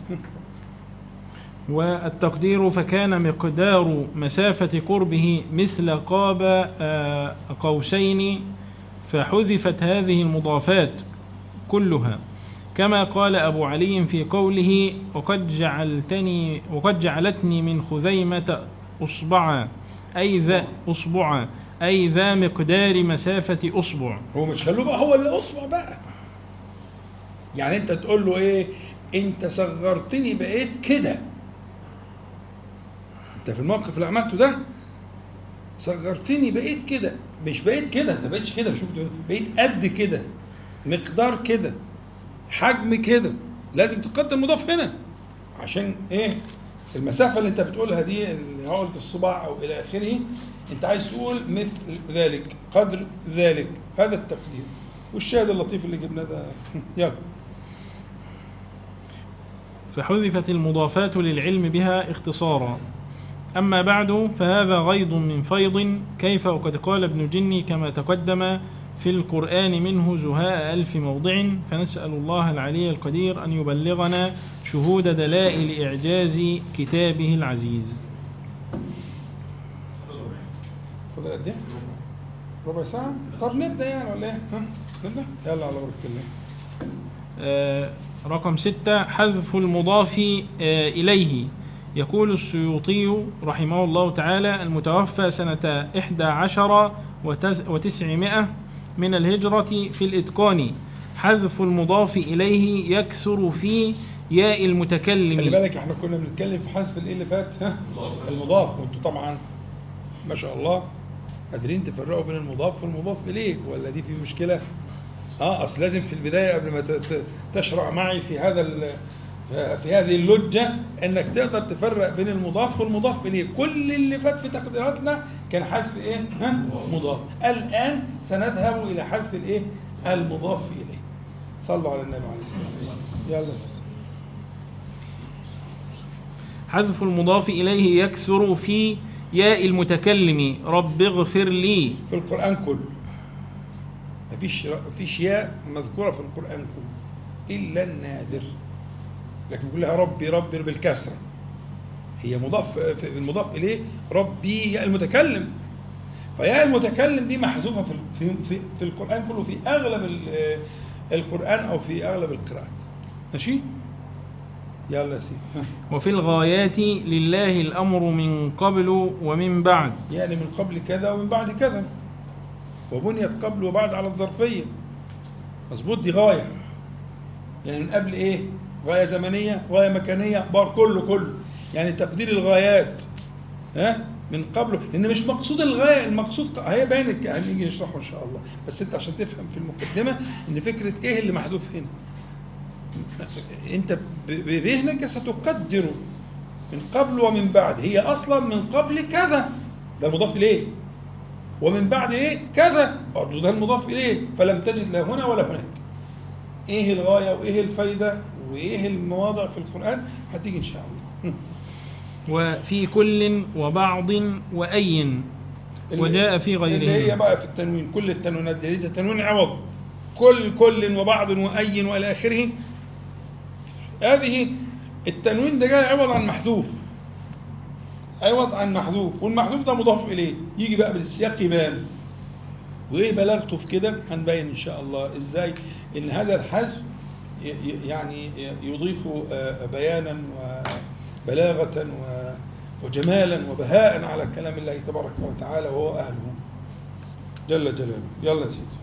والتقدير فكان مقدار مسافة قربه مثل قاب آه، قوسين فحذفت هذه المضافات كلها كما قال أبو علي في قوله وقد جعلتني وقد جعلتني من خزيمة أصبعا أي ذا أصبعا أي ذا مقدار مسافة أصبع هو مش خلوه بقى هو اللي اصبع بقى يعني انت تقول له ايه انت صغرتني بقيت كده انت في الموقف اللي عملته ده صغرتني بقيت كده مش بقيت كده انت بقيتش كده شوف بقيت قد كده مقدار كده حجم كده لازم تقدم مضاف هنا عشان ايه المسافة اللي انت بتقولها دي اللي عقلة الصباع او الى اخره انت عايز تقول مثل ذلك قدر ذلك هذا التقدير والشاهد اللطيف اللي جبناه ده يلا فحذفت المضافات للعلم بها اختصارا أما بعد فهذا غيض من فيض كيف وقد قال ابن جني كما تقدم في القرآن منه زهاء ألف موضع فنسأل الله العلي القدير أن يبلغنا شهود دلائل إعجاز كتابه العزيز فاضل قد ايه؟ ربع ساعة؟ طب نبدأ يعني ولا ايه؟ ها؟ نبدأ؟ يلا على بركة الله آه، رقم ستة حذف المضاف آه، إليه يقول السيوطي رحمه الله تعالى المتوفى سنة إحدى عشر وتس- وتسعمائة من الهجرة في الإتقان حذف المضاف إليه يكثر في ياء خلي المتكلم بالك احنا كنا بنتكلم في حذف الايه اللي فات ها؟ المضاف وانتوا طبعا ما شاء الله قادرين تفرقوا بين المضاف والمضاف اليه ولا دي في مشكلة؟ اه اصل لازم في البدايه قبل ما ت- ت- تشرع معي في هذا ال- في هذه اللجه انك تقدر تفرق بين المضاف والمضاف اليه كل اللي فات في تقديراتنا كان حذف ايه ها مضاف الان سنذهب الى حذف الايه المضاف اليه صلوا على النبي عليه الصلاه والسلام يلا حذف المضاف إليه يكثر في ياء المتكلم رب اغفر لي في القرآن كله مفيش مفيش ياء مذكورة في القرآن كله إلا النادر لكن كلها ربي ربي بالكسرة هي مضاف في المضاف إليه ربي ياء المتكلم فياء المتكلم دي محذوفة في في في, في القرآن كله في أغلب ال- القرآن أو في أغلب القراءات ماشي يلا يا سيدي ها. وفي الغايات لله الأمر من قبل ومن بعد يعني من قبل كذا ومن بعد كذا وبنيت قبل وبعد على الظرفية مظبوط دي غاية يعني من قبل ايه غاية زمنية غاية مكانية بار كله كله يعني تقدير الغايات ها من قبله لان مش مقصود الغايه المقصود هيبان هنيجي نشرحه ان شاء الله بس انت عشان تفهم في المقدمه ان فكره ايه اللي محذوف هنا انت ب- بذهنك ستقدر من قبل ومن بعد هي اصلا من قبل كذا ده مضاف اليه ومن بعد ايه كذا برضه ده المضاف اليه فلم تجد لا هنا ولا هناك ايه الغايه وايه الفايده وايه المواضع في القران هتيجي ان شاء الله وفي كل وبعض وأي اللي- وجاء في اللي هي غيرهما بقى في التنوين كل التنوينات دي ده تنوين عوض كل كل وبعض وأي وإلى آخره هذه التنوين ده جاي عوض عن محذوف عوض عن محذوف والمحذوف ده مضاف إليه يجي بقى بالسياق يبان وإيه بلاغته في كده هنبين إن شاء الله إزاي إن هذا الحذف ي- ي- يعني يضيف آه، بيانا وبلاغة و- وجمالا وبهاء على كلام الله تبارك وتعالى وهو أهله جل جلاله يلا يا سيدي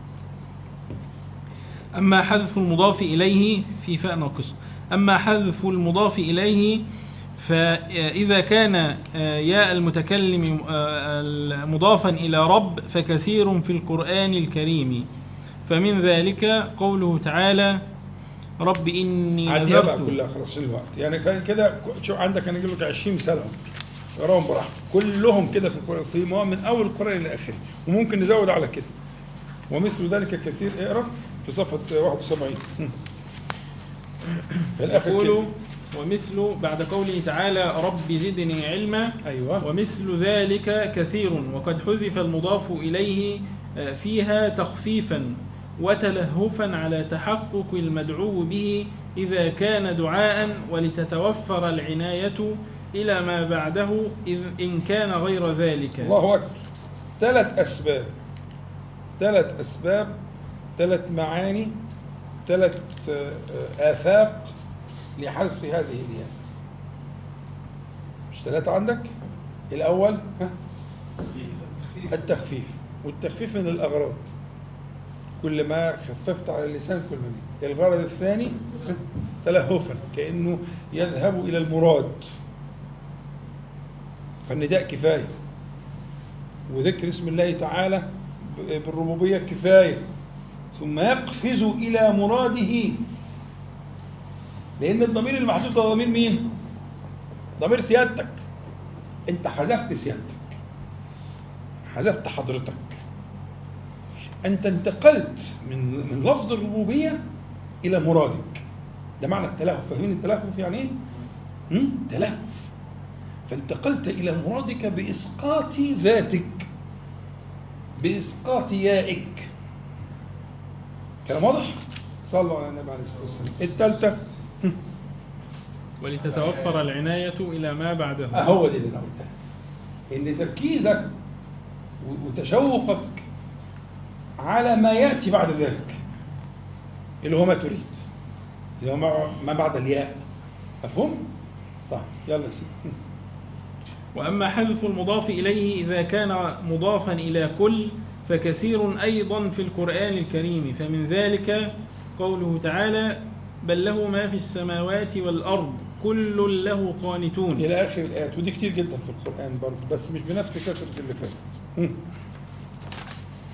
أما حذف المضاف إليه في فاء ناقص أما حذف المضاف إليه فإذا كان ياء المتكلم مضافا إلى رب فكثير في القرآن الكريم فمن ذلك قوله تعالى رب إني عديها بقى نذرت كلها خلاص الوقت يعني كان كده شوف عندك انا اجيب لك 20 مثال اهو اقراهم براحتك كلهم كده في القران في مواضع من اول القران الى اخره وممكن نزود على كده ومثل ذلك كثير اقرا في صفحه 71 هم. في الاخر يقول كده ومثل بعد قوله تعالى رب زدني علما ايوه ومثل ذلك كثير وقد حذف المضاف إليه آه، فيها تخفيفا وتلهفا على تحقق المدعو به إذا كان دعاء ولتتوفر العناية إلى ما بعده إذ إن كان غير ذلك الله اكبر ثلاث اسباب ثلاث اسباب ثلاث معاني ثلاث آه، آه، آفاق لحذف هذه الياء مش ثلاثة عندك الأول ها؟ التخفيف والتخفيف من الأغراض كل ما خففت على اللسان كل ما دي. الغرض الثاني ها؟ تلهفا كأنه يذهب إلى المراد فالنداء كفاية وذكر اسم الله تعالى ب- بالربوبية كفاية ثم يقفز إلى مراده لأن الضمير المحذوف ده ضمير مين؟ ضمير سيادتك أنت حذفت سيادتك حذفت حضرتك أنت انتقلت من من لفظ الربوبية إلى مرادك ده معنى التلهف فاهمين التلهف يعني إيه؟ هم؟ تلهف فانتقلت إلى مرادك بإسقاط ذاتك بإسقاط يائك كلام واضح؟ صلوا على النبي عليه الصلاة والسلام الثالثة هم. ولتتوفر العناية إلى ما بعده هو دي اللي انا قلتها ان تركيزك و- وتشوقك على ما ياتي بعد ذلك اللي هو ما تريد اللي هو ما- ما بعد الياء مفهوم؟ طيب يلا يا سيدي وأما حذف المضاف إليه إذا كان مضافا إلى كل فكثير أيضا في القرآن الكريم فمن ذلك قوله تعالى بل له ما في السماوات والأرض كل له قانتون الى اخر الايات ودي كتير جدا في القران برضه بس مش بنفس كثره اللي فاتت هم.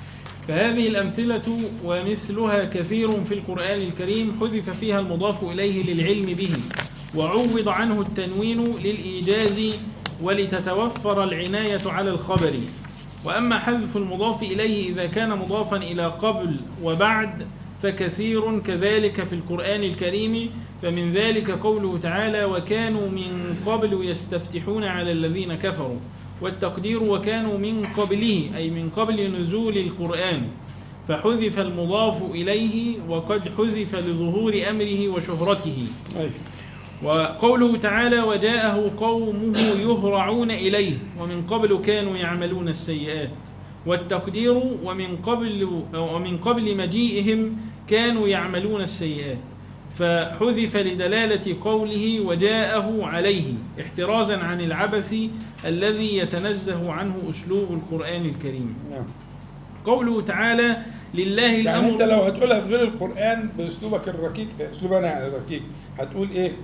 فهذه الأمثلة ومثلها كثير في القرآن الكريم حذف فيها المضاف إليه للعلم به وعوض عنه التنوين للإيجاز ولتتوفر العناية على الخبر وأما حذف المضاف إليه إذا كان مضافا إلى قبل وبعد فكثير كذلك في القرآن الكريم فمن ذلك قوله تعالى وكانوا من قبل يستفتحون على الذين كفروا والتقدير وكانوا من قبله أي من قبل نزول القرآن فحذف المضاف إليه وقد حذف لظهور أمره وشهرته أيوة. وقوله تعالى وجاءه قومه يهرعون إليه ومن قبل كانوا يعملون السيئات والتقدير ومن قبل ومن قبل مجيئهم كانوا يعملون السيئات فحذف لدلالة قوله وجاءه عليه احترازا عن العبث الذي يتنزه عنه أسلوب القرآن الكريم نعم قوله تعالى لله يعني الأمر انت لو هتقولها في غير القرآن باسلوبك الركيك اسلوب انا يعني الركيك هتقول ايه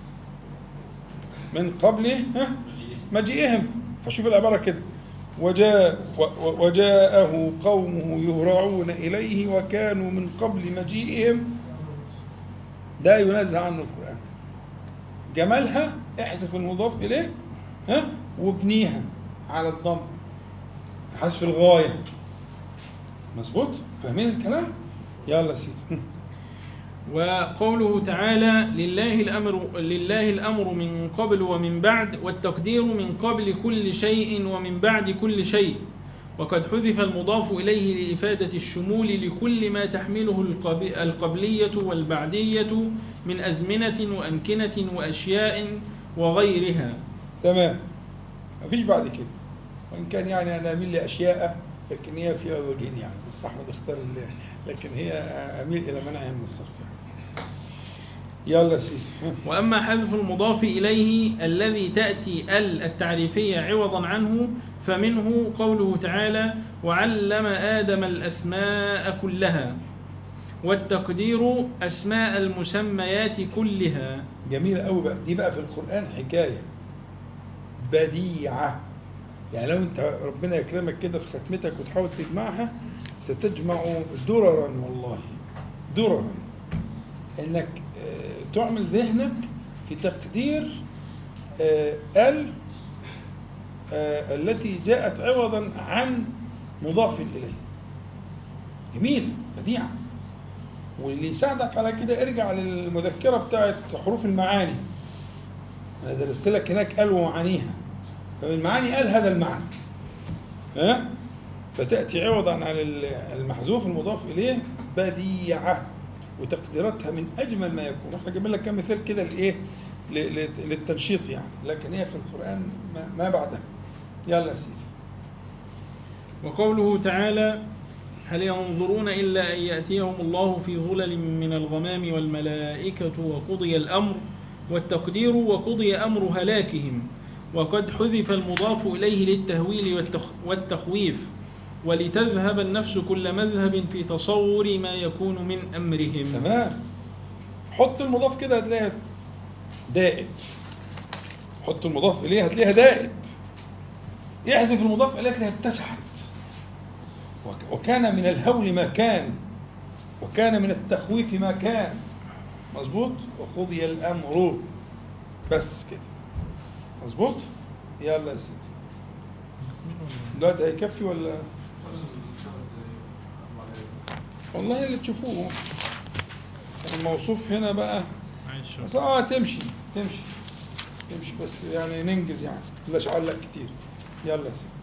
من قبل ها مجيئهم فشوف العبارة كده وجاء و- و- وجاءه قومه يهرعون إليه وكانوا من قبل مجيئهم ده ينزه عنه القرآن جمالها احذف المضاف إليه ها وابنيها على الضم حذف الغاية مظبوط فاهمين الكلام يلا يا سيدي وقوله تعالى لله الأمر لله الأمر من قبل ومن بعد والتقدير من قبل كل شيء ومن بعد كل شيء وقد حذف المضاف إليه لإفادة الشمول لكل ما تحمله القب- القبلية والبعدية من أزمنة وأمكنة وأشياء وغيرها تمام مفيش بعد كده وان كان يعني انا اميل لاشياء لكن هي فيها وجهين يعني بس احمد اختار ال- لكن هي اميل الى منعها من الصرف يعني. يلا يا سيدي ها. وأما حذف المضاف إليه الذي تأتي ال التعريفية عوضا عنه فمنه قوله تعالى وعلم آدم الأسماء كلها والتقدير أسماء المسميات كلها جميلة قوي بقى دي بقى في القرآن حكاية بديعة يعني لو انت ربنا يكرمك كده في ختمتك وتحاول تجمعها ستجمع دررا والله دررا انك آه، تعمل ذهنك في تقدير آه، ال آه، التي جاءت عوضا عن مضاف اليه جميل بديعه واللي يساعدك على كده ارجع للمذكرة بتاعت حروف المعاني أنا درست لك هناك قال ومعانيها فمن معاني قال هذا المعنى ها فتأتي عوضا عن المحذوف المضاف إليه بديعة وتقديراتها من أجمل ما يكون احنا جايبين لك كام مثال كده لإيه ل- ل- للتنشيط يعني لكن هي في القرآن ما- ما بعدها يلا يا سيدي وقوله تعالى هل ينظرون إلا أن يأتيهم الله في ظلل من الغمام والملائكة وقضي الأمر والتقدير وقضي أمر هلاكهم وقد حذف المضاف إليه للتهويل والتخ- والتخويف ولتذهب النفس كل مذهب في تصور ما يكون من أمرهم تمام حط المضاف كده هتلاقيها دائت حط المضاف اليه هتلاقيها دائت يحذف المضاف اليه هتلاقيها اتسعت وك- وكان من الهول ما كان وكان من التخويف ما كان مظبوط وقضي الامر بس كده مظبوط يلا يا سيدي دلوقتي هيكفي ولا والله اللي تشوفوه الموصوف هنا بقى معلش. بس اه تمشي تمشي تمشي بس يعني ننجز يعني بلاش علق كتير يلا يا سيدي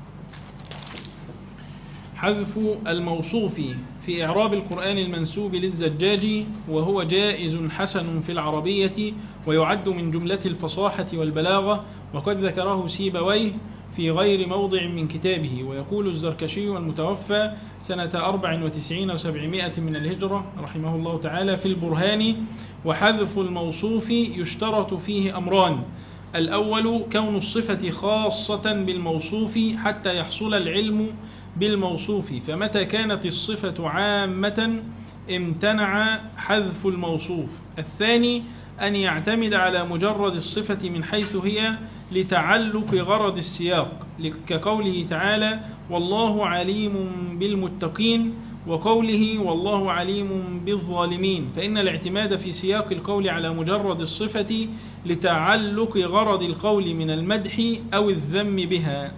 حذف الموصوف في إعراب القرآن المنسوب للزجاج وهو جائز حسن في العربية ويعد من جملة الفصاحة والبلاغة وقد ذكره سيبويه في غير موضع من كتابه ويقول الزركشي المتوفى سنة 94 و700 من الهجرة رحمه الله تعالى في البرهان وحذف الموصوف يشترط فيه أمران الأول كون الصفة خاصة بالموصوف حتى يحصل العلم بالموصوف فمتى كانت الصفة عامة امتنع حذف الموصوف الثاني أن يعتمد على مجرد الصفة من حيث هي لتعلق غرض السياق كقوله تعالى والله عليم بالمتقين وقوله والله عليم بالظالمين فإن الاعتماد في سياق القول على مجرد الصفة لتعلق غرض القول من المدح أو الذم بها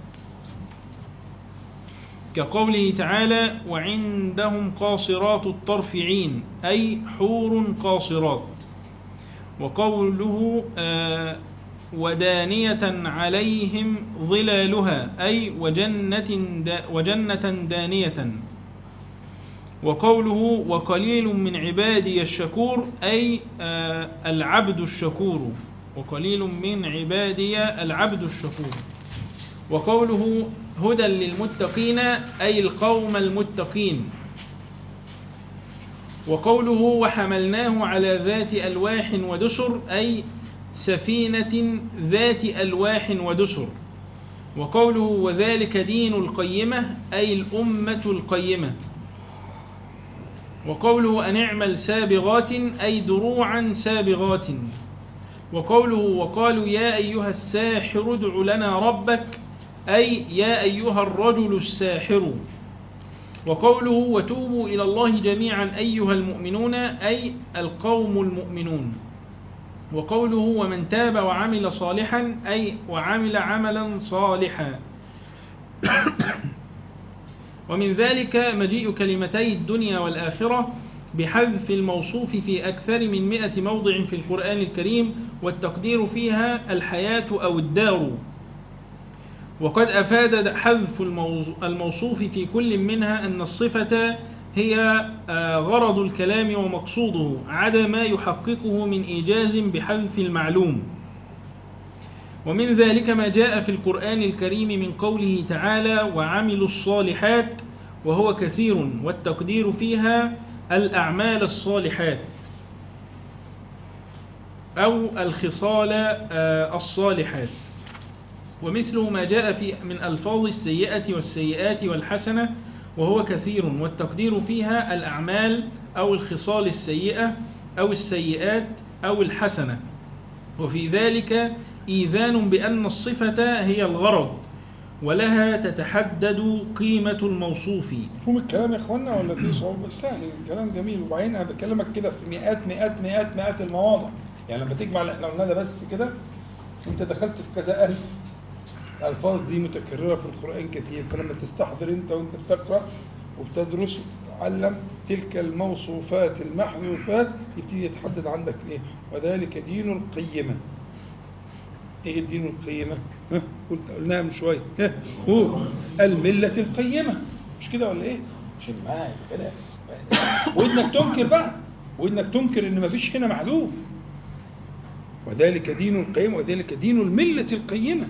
كقوله تعالى وعندهم قاصرات الطرف عين أي حور قاصرات وقوله آه ودانية عليهم ظلالها أي وجنة, دا وجنة دانية وقوله وقليل من عبادي الشكور أي آه العبد الشكور وقليل من عبادي العبد الشكور وقوله هدى للمتقين أي القوم المتقين وقوله وحملناه على ذات ألواح ودسر أي سفينة ذات ألواح ودسر وقوله وذلك دين القيمة أي الأمة القيمة وقوله أن اعمل سابغات أي دروعا سابغات وقوله وقالوا يا أيها الساحر ادع لنا ربك أي يا أيها الرجل الساحر وقوله وتوبوا إلى الله جميعا أيها المؤمنون أي القوم المؤمنون وقوله ومن تاب وعمل صالحا أي وعمل عملا صالحا ومن ذلك مجيء كلمتي الدنيا والآخرة بحذف الموصوف في أكثر من مئة موضع في القرآن الكريم والتقدير فيها الحياة أو الدار وقد أفاد حذف الموصوف في كل منها أن الصفة هي غرض الكلام ومقصوده عدا ما يحققه من إيجاز بحذف المعلوم ومن ذلك ما جاء في القرآن الكريم من قوله تعالى وعملوا الصالحات وهو كثير والتقدير فيها الأعمال الصالحات أو الخصال الصالحات ومثله ما جاء في من ألفاظ السيئة والسيئات والحسنة وهو كثير والتقدير فيها الأعمال أو الخصال السيئة أو السيئات أو الحسنة وفي ذلك إيذان بأن الصفة هي الغرض ولها تتحدد قيمة الموصوف مفهوم الكلام يا اخوانا ولا في صعوبة سهل الكلام جميل وبعدين انا بكلمك كده في مئات مئات مئات مئات المواضع يعني لما تجمع اللي احنا قلناه ده بس كده انت دخلت في كذا ألف الألفاظ دي متكررة في القرآن كثير فلما تستحضر انت وانت بتقرأ وبتدرس وتتعلم تلك الموصوفات المحذوفات يبتدي يتحدد عندك ايه وذلك دين القيمة ايه الدين القيمة ها قلت قلناها من شوية ها هو الملة القيمة مش كده ولا ايه عشان معايا كده وانك تنكر بقى وانك تنكر ان مفيش هنا محذوف وذلك دين القيمة وذلك دين الملة القيمة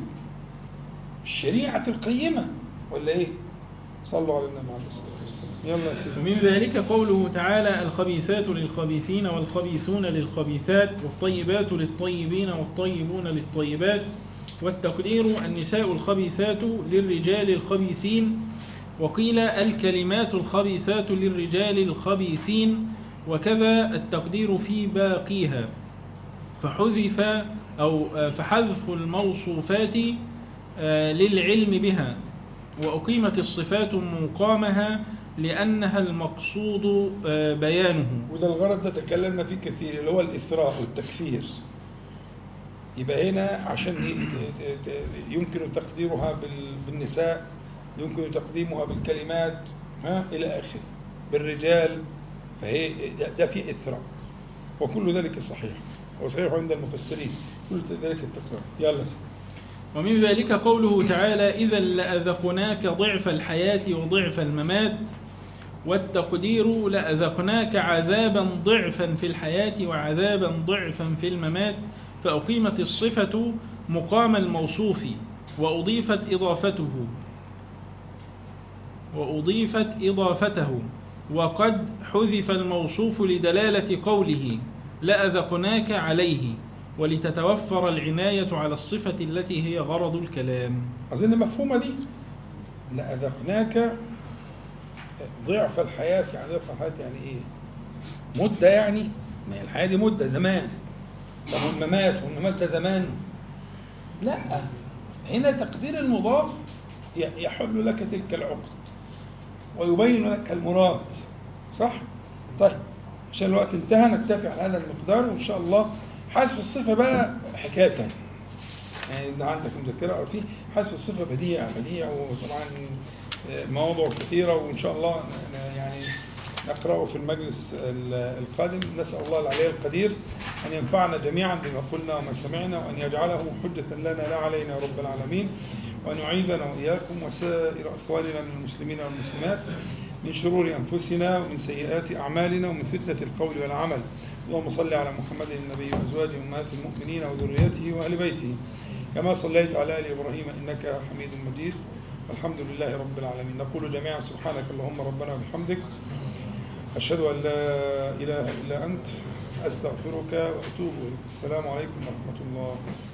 الشريعة القيمة ولا ايه صلوا على النبي عليه الصلاة والسلام يلا يا سيدي ومن ذلك قوله تعالى الخبيثات للخبيثين والخبيثون للخبيثات والطيبات للطيبين والطيبون للطيبات والتقدير النساء الخبيثات للرجال الخبيثين وقيل الكلمات الخبيثات للرجال الخبيثين وكذا التقدير في باقيها فحذف أو فحذف الموصوفات للعلم بها وأقيمت الصفات مقامها لأنها المقصود بيانه وده الغرض ده تكلمنا فيه كثير اللي هو الإثراء والتكثير يبقى هنا عشان يمكن تقديرها بالنساء يمكن تقديمها بالكلمات ها إلى آخره بالرجال فهي ده في إثراء وكل ذلك صحيح وصحيح عند المفسرين كل ذلك التكرار يلا ومن ذلك قوله تعالى إذا لأذقناك ضعف الحياة وضعف الممات والتقدير لأذقناك عذابا ضعفا في الحياة وعذابا ضعفا في الممات فأقيمت الصفة مقام الموصوف وأضيفت إضافته وأضيفت إضافته وقد حذف الموصوف لدلالة قوله لأذقناك عليه ولتتوفر العناية على الصفة التي هي غرض الكلام أظن مفهومة دي لأذقناك ضعف الحياة يعني ضعف الحياة يعني إيه مدة يعني ما هي الحياة دي مدة زمان طب والممات والممات ده زمان لا هنا تقدير المضاف يحل لك تلك العقد ويبين لك المراد صح؟ طيب عشان الوقت انتهى نكتفي على هذا المقدار وإن شاء الله حذف الصفة بقى حكاية تانية. يعني إذا عندك مذكرة أو في حذف الصفة بديع بديع وطبعا آه، مواضع كثيرة وإن شاء الله ن- يعني نقرأه في المجلس ال- القادم نسأل الله العلي القدير أن ينفعنا جميعا بما قلنا وما سمعنا وأن يجعله حجة لنا لا علينا يا رب العالمين وأن يعيذنا وإياكم وسائر أخواننا من المسلمين والمسلمات من شرور أنفسنا ومن سيئات أعمالنا ومن فتنة القول والعمل اللهم صل على محمد النبي وأزواجه أمهات المؤمنين وذريته وأهل بيته كما صليت على آل إبراهيم إنك حميد مجيد والحمد لله رب العالمين نقول جميعا سبحانك اللهم ربنا وبحمدك أشهد أن لا إله إلا أنت أستغفرك وأتوب إليك السلام عليكم ورحمة الله